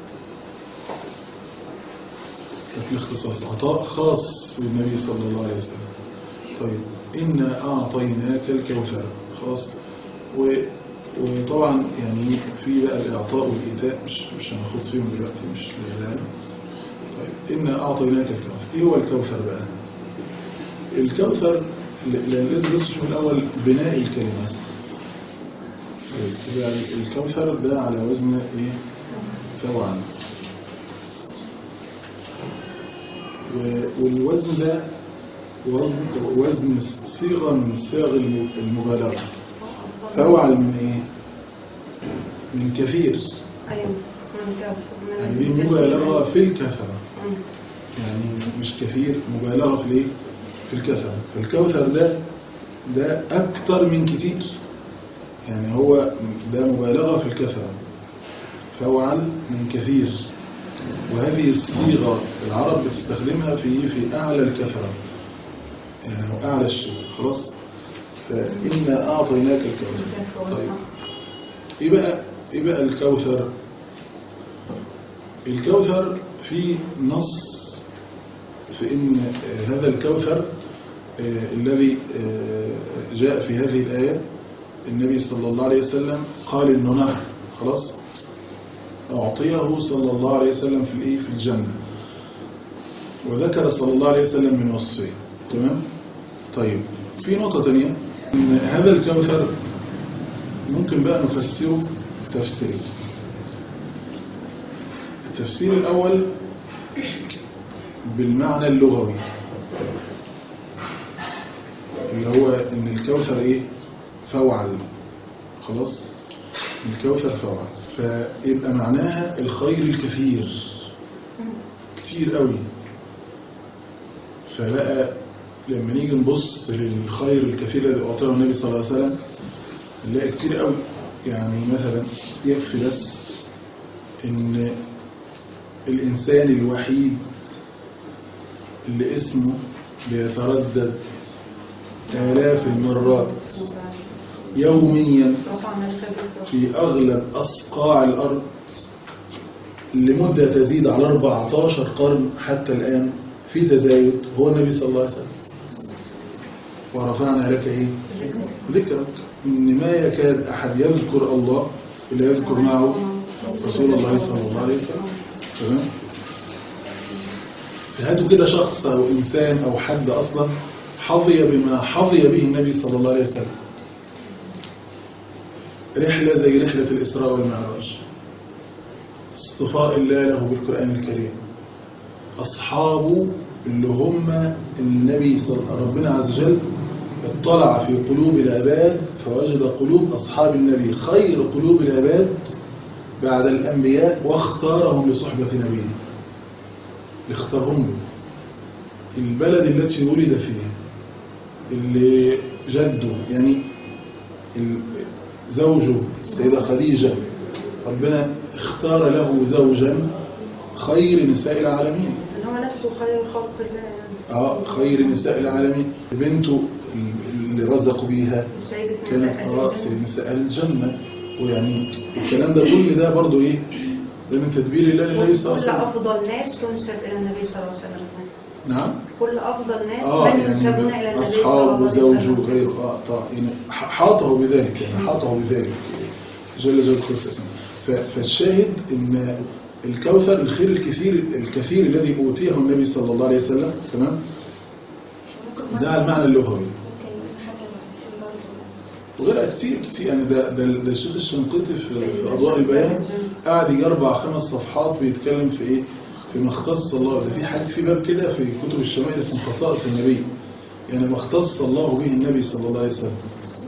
كاف الاختصاص عطاء خاص بالنبي صلى الله عليه وسلم طيب إنا أعطيناك الكوثر خلاص و وطبعا يعني في بقى الإعطاء والإيتاء مش مش هناخد فيهم دلوقتي مش الإعلان طيب إنا أعطيناك الكوثر إيه هو الكوثر بقى الكوثر ل- لازم بس نشوف الأول بناء الكلمات طيب، يبقى الكوثر ده على وزن إيه فوعل و- والوزن ده وزن وزن صيغة من صيغ الم- المبالغة فوعل من إيه من كثير ايوه من كف يعني دي مبالغة في الكثرة مم. يعني مش كثير مبالغة في الايه في الكثرة فالكوثر ده ده أكتر من كتير يعني هو ده مبالغة في الكثرة فوعل من كثير وهذه الصيغة العرب بتستخدمها في في أعلى الكثرة يعني أو أعلى الشيء خلاص فإنا أعطيناك الكوثر طيب إيه بقى إيه بقى الكوثر الكوثر في نص في إن آه، هذا الكوثر آه، الذي آه، جاء في هذه الآية النبي صلى الله عليه وسلم قال إنه نهر خلاص أعطيه صلى الله عليه وسلم في الإيه في الجنة وذكر صلى الله عليه وسلم من وصفه تمام طيب في نقطة تانية إن هذا الكوثر ممكن بقى نفسره تفسيرين التفسير الأول بالمعنى اللغوي اللي هو ان الكوثر ايه فوعل خلاص الكوثر فوعل فيبقى معناها الخير الكثير كتير قوي فبقى لما نيجي نبص للخير الكثير الذي أعطاه النبي صلى الله عليه وسلم نلاقي كتير قوي يعني مثلا يكفي بس ان الإنسان الوحيد اللي اسمه بيتردد آلاف المرات يوميا رفعنا الكبير في أغلب أصقاع الأرض لمدة تزيد على 14 قرن حتى الآن في تزايد هو النبي صلى الله عليه وسلم ورفعنا لك إيه؟ ذكرك إن ما يكاد أحد يذكر الله إلا يذكر معه رسول الله صلى الله عليه وسلم تمام فهاتوا كده شخص أو إنسان أو حد أصلا حظي بما حظي به النبي صلى الله عليه وسلم رحلة زي رحلة الإسراء والمعراج اصطفاء الله له بالقرآن الكريم أصحابه اللي هم النبي صلى ربنا عز وجل اطلع في قلوب العباد فوجد قلوب أصحاب النبي خير قلوب العباد بعد الأنبياء واختارهم لصحبة نبيه اختارهم له البلد التي ولد فيها اللي جده يعني ال- زوجه السيدة خديجة ربنا اختار له زوجا خير نساء العالمين ان هو نفسه خير خلق الله يعني اه خير نساء العالمين بنته اللي رزقوا بيها سيدة كانت نساء اه الجنة. سيد نساء الجنة ويعني الكلام ده كل ده برضو ايه ده من تدبير الله للنبي صلى الله كل عليه وسلم افضل ناس تنسب الى النبي صلى الله عليه وسلم نعم كل افضل ناس اه من ينسبون الى يعني النبي صلى الله أصحابه عليه زوجه وسلم غيره اه طبعا يعني ح- حاطه بذلك يعني حاطه بذلك جل جلاله قدس اسمه ف- فالشاهد ان الكوثر الخير الكثير الكثير الذي اوتيه النبي صلى الله عليه وسلم تمام ده على المعنى اللغوي ممكن حاجة المحسن برضه وغيرها كتير كتير يعني ده ده, ده الشيخ الشنقيطي في, في اضواء البيان قاعد يجي اربع خمس صفحات بيتكلم في ايه في ما اختص الله ده في حاجه في باب كده في كتب الشمائل اسمه خصائص النبي يعني ما اختص الله به النبي صلى الله عليه وسلم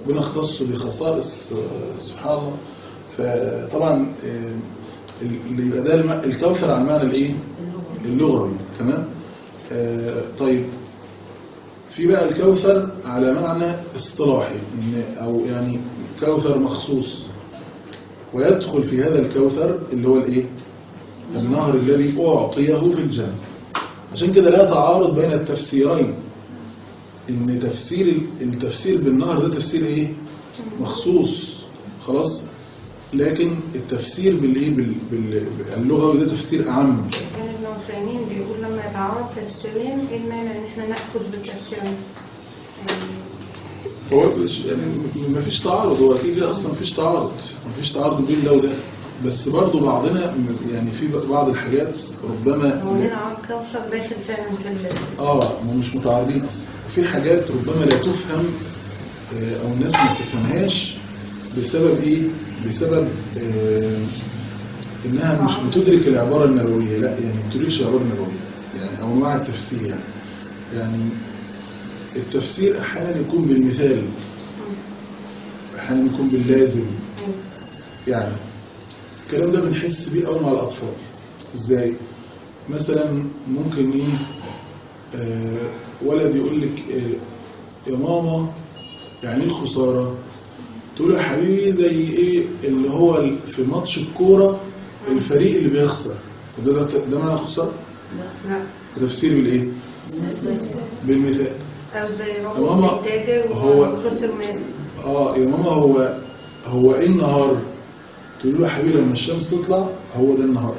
ربنا اختصه بخصائص آه، سبحان الله فطبعا آه، اللي يبقى ده الم- الكوثر على المعنى الايه اللغوي تمام آه، طيب في بقى الكوثر على معنى اصطلاحي إن- او يعني كوثر مخصوص ويدخل في هذا الكوثر اللي هو الايه النهر الذي اعطيه في الجنه عشان كده لا تعارض بين التفسيرين ان تفسير ال- التفسير بالنهر ده تفسير ايه مخصوص خلاص لكن التفسير بالايه بال- بال- اللغوي ده تفسير اعم كان ابن عثيمين بيقول لما يتعارض تفسيرين ايه المانع ان احنا ناخذ بالتفسيرين يعني هو مش يعني ما فيش تعارض هو اكيد اصلا ما فيش تعارض ما فيش تعارض بين ده وده بس برضه بعضنا يعني في بعض الحاجات ربما هو هنا عن كوثر داخل فعلا في ال- اه هم مش متعارضين اصلا في حاجات ربما لا تفهم آه، او الناس ما تفهمهاش بسبب ايه بسبب آه، انها مش بتدرك العباره النبويه لا يعني ما بتدركش العباره النبويه يعني او انواع التفسير يعني يعني التفسير احيانا يكون بالمثال احيانا يكون باللازم يعني الكلام ده بنحس بيه قوي مع الاطفال ازاي مثلا ممكن ايه آه ولد يقول لك آه يا ماما يعني ايه الخساره تقول له يا حبيبي زي ايه اللي هو ال- في ماتش الكوره الفريق اللي بيخسر ده ده, ده معنى الخساره لا تفسير بالايه بالمثال او زي ماما، رجل تاجر هو- وخسر مال اه يا ماما هو هو ايه النهار تقول له يا حبيبي لما الشمس تطلع هو ده النهار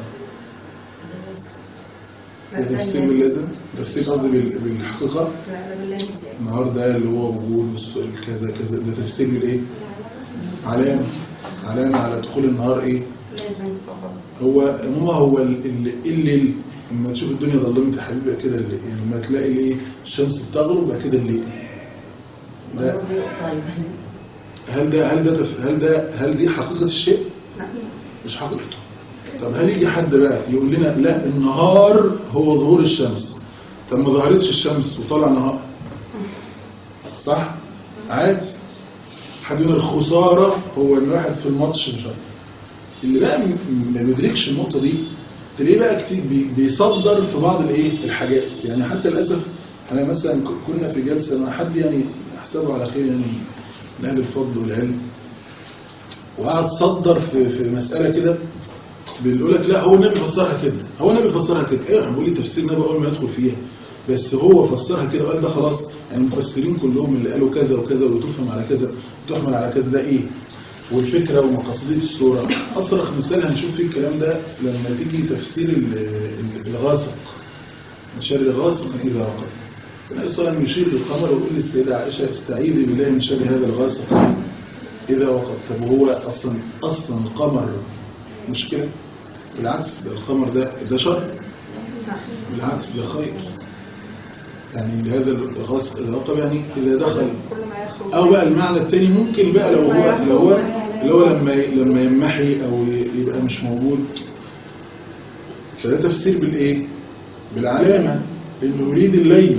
ده تفسير باللازم تفسير قصدي بال- بالحقيقه لا ده بالله النهار ده اللي هو وجود السؤال كذا كذا ده تفسير بالايه علامه علامه على دخول النهار ايه لازم فقط هو يا ماما هو ال- ال- الليل لما تشوف الدنيا ظلمت يا حبيبي بقى كده الليل يعني لما تلاقي الايه الشمس بتغرب بقى كده الليل ده هل ده هل ده تف... هل ده هل دي حقيقة الشيء لا مش حقيقته طب هل يجي حد بقى يقول لنا لا النهار هو ظهور الشمس طب ما ظهرتش الشمس وطلع نهار صح عادي حد يقول الخسارة هو ان واحد في الماتش مش عارف اللي بقى م- ما بيدركش النقطة دي تلاقيه بقى كتير بي- بيصدر في بعض الايه الحاجات يعني حتى للاسف احنا مثلا ك- كنا في جلسة مع حد يعني احسبه على خير يعني من اهل الفضل والعلم وقعد صدر في في مسألة كده بيقول لك لا هو النبي فسرها كده هو النبي فسرها كده ايه بقول لي تفسير النبي اول ما يدخل فيها بس هو فسرها كده وقال ده خلاص يعني المفسرين كلهم اللي قالوا كذا وكذا وتفهم على كذا وتحمل على كذا ده ايه والفكرة ومقاصدية الصورة أصرخ مثال هنشوف فيه الكلام ده لما تيجي تفسير ال- ال- الغاسق من شر غاسق إذا وقب النبي صلى الله عليه وسلم يشير للقمر ويقول للسيدة عائشة استعيذي بالله من شر هذا الغاسق إذا وقب طب وهو أصلا أصلا القمر مشكلة بالعكس ده القمر ده ده شر بالعكس ده خير يعني هذا الغاسق إذا وقب يعني إذا دخل كل ما يخرج او بقى المعنى التاني ممكن بقى لو هو لو هو اللي هو لما لما يمحي او يبقى مش موجود فده تفسير بالايه بالعلامه انه يريد الليل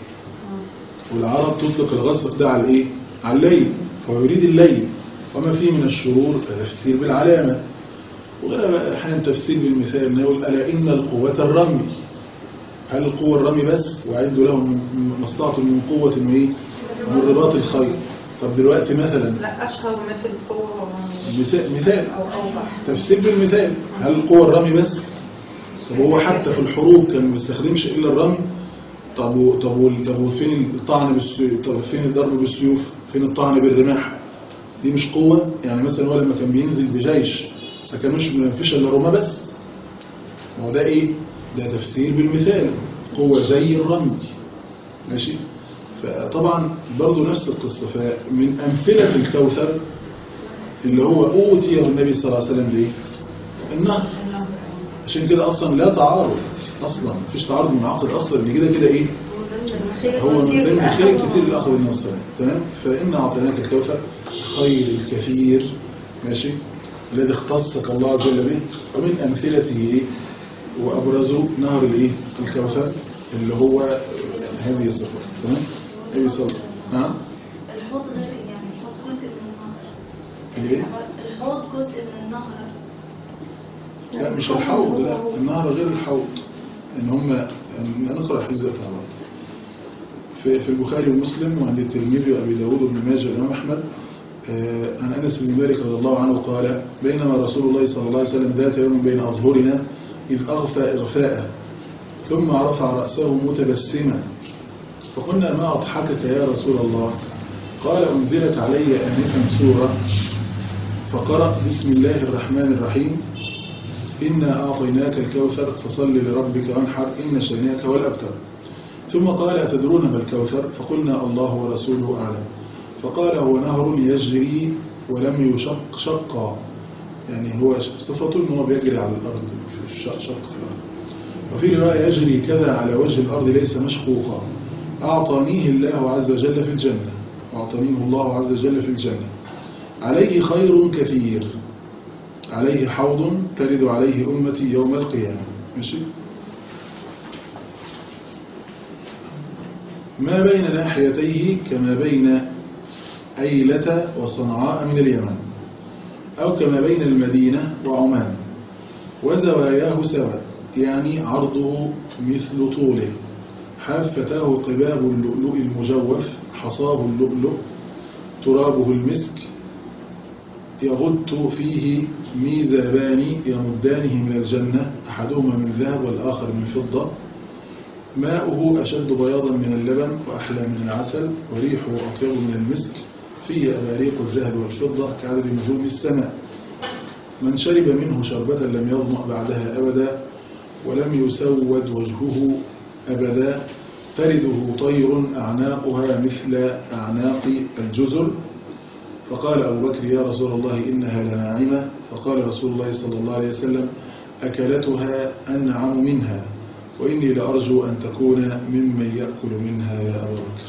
والعرب تطلق الغسق ده على الايه على الليل فهو يريد الليل وما فيه من الشرور فتفسير بالعلامه وغيرها بقى احيانا تفسير بالمثال إنه يقول الا ان القوه الرمي هل القوه الرمي بس واعدوا لهم ما استطعتم من قوه وايه من رباط الخيل طب دلوقتي مثلا لا اشهر ما في القوه مثال, مثال او اوضح تفسير بالمثال هل القوة الرمي بس طب هو حتى في الحروب كان ما بيستخدمش إلا الرمي طب و- طب وال- طب وفين الطعن بالسيوف طب فين الضرب بالسيوف فين الطعن بالرماح دي مش قوة يعني مثلا هو لما كان بينزل بجيش ما كانوش ما فيش إلا رمى بس ما هو ده إيه ده تفسير بالمثال قوة زي الرمي ماشي فطبعا برضو نفس القصة فمن أمثلة الكوثر اللي هو أوتي النبي صلى الله عليه وسلم ليه النهر عشان كده أصلا لا تعارض أصلا مفيش تعارض منعقد أصلا اللي كده كده إيه هو من ضمن الخير الكثير اللي أخذ من الصلاة تمام فإن أعطيناك الكوثر خير الكثير ماشي الذي اختصك الله عز وجل به ومن أمثلته إيه وأبرزه نهر الإيه الكوثر اللي هو هذه الصفة تمام أي صلاة نعم الحوض ده يعني الحوض كل ليه؟ الحوض جزء من النهر لا مش الحوض لا النهر غير الحوض ان هم نقرا الحديث ده مع بعض في في البخاري ومسلم وعند الترمذي وابي داود وابن ماجه والامام احمد آه، عن انس بن مالك رضي الله عنه قال بينما رسول الله صلى الله عليه وسلم ذات يوم بين اظهرنا اذ اغفى اغفاء ثم رفع راسه متبسما فقلنا ما اضحكك يا رسول الله قال انزلت علي انفا سوره فقرأ بسم الله الرحمن الرحيم إنا أعطيناك الكوثر فصل لربك وانحر إن شانئك هو الأبتر ثم قال أتدرون ما الكوثر فقلنا الله ورسوله أعلم فقال هو نهر يجري ولم يشق شقا يعني هو صفته أنه هو بيجري على الأرض مش شق شق في الأرض وفي رواية يجري كذا على وجه الأرض ليس مشقوقا أعطانيه الله عز وجل في الجنة أعطانيه الله عز وجل في الجنة عليه خير كثير عليه حوض ترد عليه أمتي يوم القيامة ماشي ما بين ناحيتيه كما بين أيلة وصنعاء من اليمن أو كما بين المدينة وعمان وزواياه سواء يعني عرضه مثل طوله حافتاه قباب اللؤلؤ المجوف حصاه اللؤلؤ ترابه المسك يغط فيه ميزابان يمدانه من الجنة أحدهما من ذهب والآخر من فضة ماؤه أشد بياضا من اللبن وأحلى من العسل وريحه أطيب من المسك فيه أباريق الذهب والفضة كعدد نجوم السماء من شرب منه شربة لم يظمأ بعدها أبدا ولم يسود وجهه أبدا ترده طير أعناقها مثل أعناق الجزر فقال أبو بكر يا رسول الله إنها لناعمة فقال رسول الله صلى الله عليه وسلم أكلتها أنعم منها وإني لأرجو أن تكون ممن يأكل منها يا أبا بكر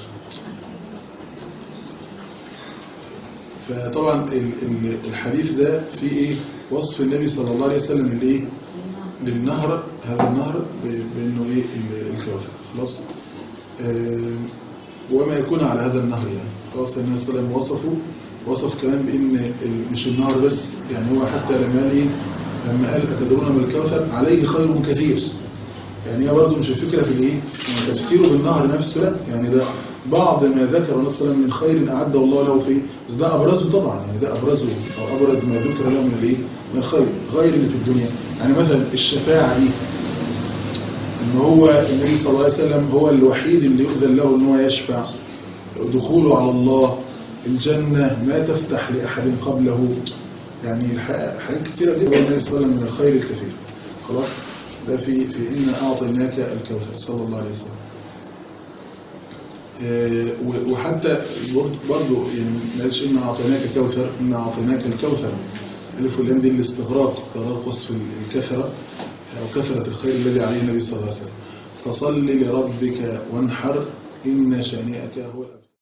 فطبعا ال- ال- الحديث ده فيه إيه وصف النبي صلى الله عليه وسلم لإيه للنهر هذا النهر ب- بأنه إيه ال- الكوثر خلاص آه، وما يكون على هذا النهر يعني خلاص النبي صلى الله عليه وسلم وصفه وصف كمان بأن ال- مش النهر بس يعني هو حتى لما قال إيه لما قال أتدرون ما الكوثر عليه خير كثير يعني هي برضه مش الفكرة في الايه يعني تفسيره بالنهر نفسه لا يعني ده بعض ما ذكر النبي صلى الله عليه وسلم من خير أعده الله له فيه بس ده أبرزه طبعا يعني ده أبرزه أو أبرز ما ذكر له من الايه من الخير غير اللي في الدنيا يعني مثلا الشفاعة دي ان هو النبي صلى الله عليه وسلم هو الوحيد اللي يؤذن له ان هو يشفع دخوله على الله الجنة ما تفتح لأحد قبله يعني الح- حاجات كثيرة جدا النبي صلى الله عليه وسلم من الخير الكثير خلاص ده في في إنا أعطيناك الكوثر صلى الله عليه وسلم آه، و- وحتى برضه يعني ما قالش إنا أعطيناك كوثر إنا أعطيناك الكوثر ألف واللام دي الاستغراق استغراق وصف الكثرة أو كثرة الخير الذي عليه النبي صلى الله عليه وسلم فصل لربك وانحر إن شانئك هو الأبتر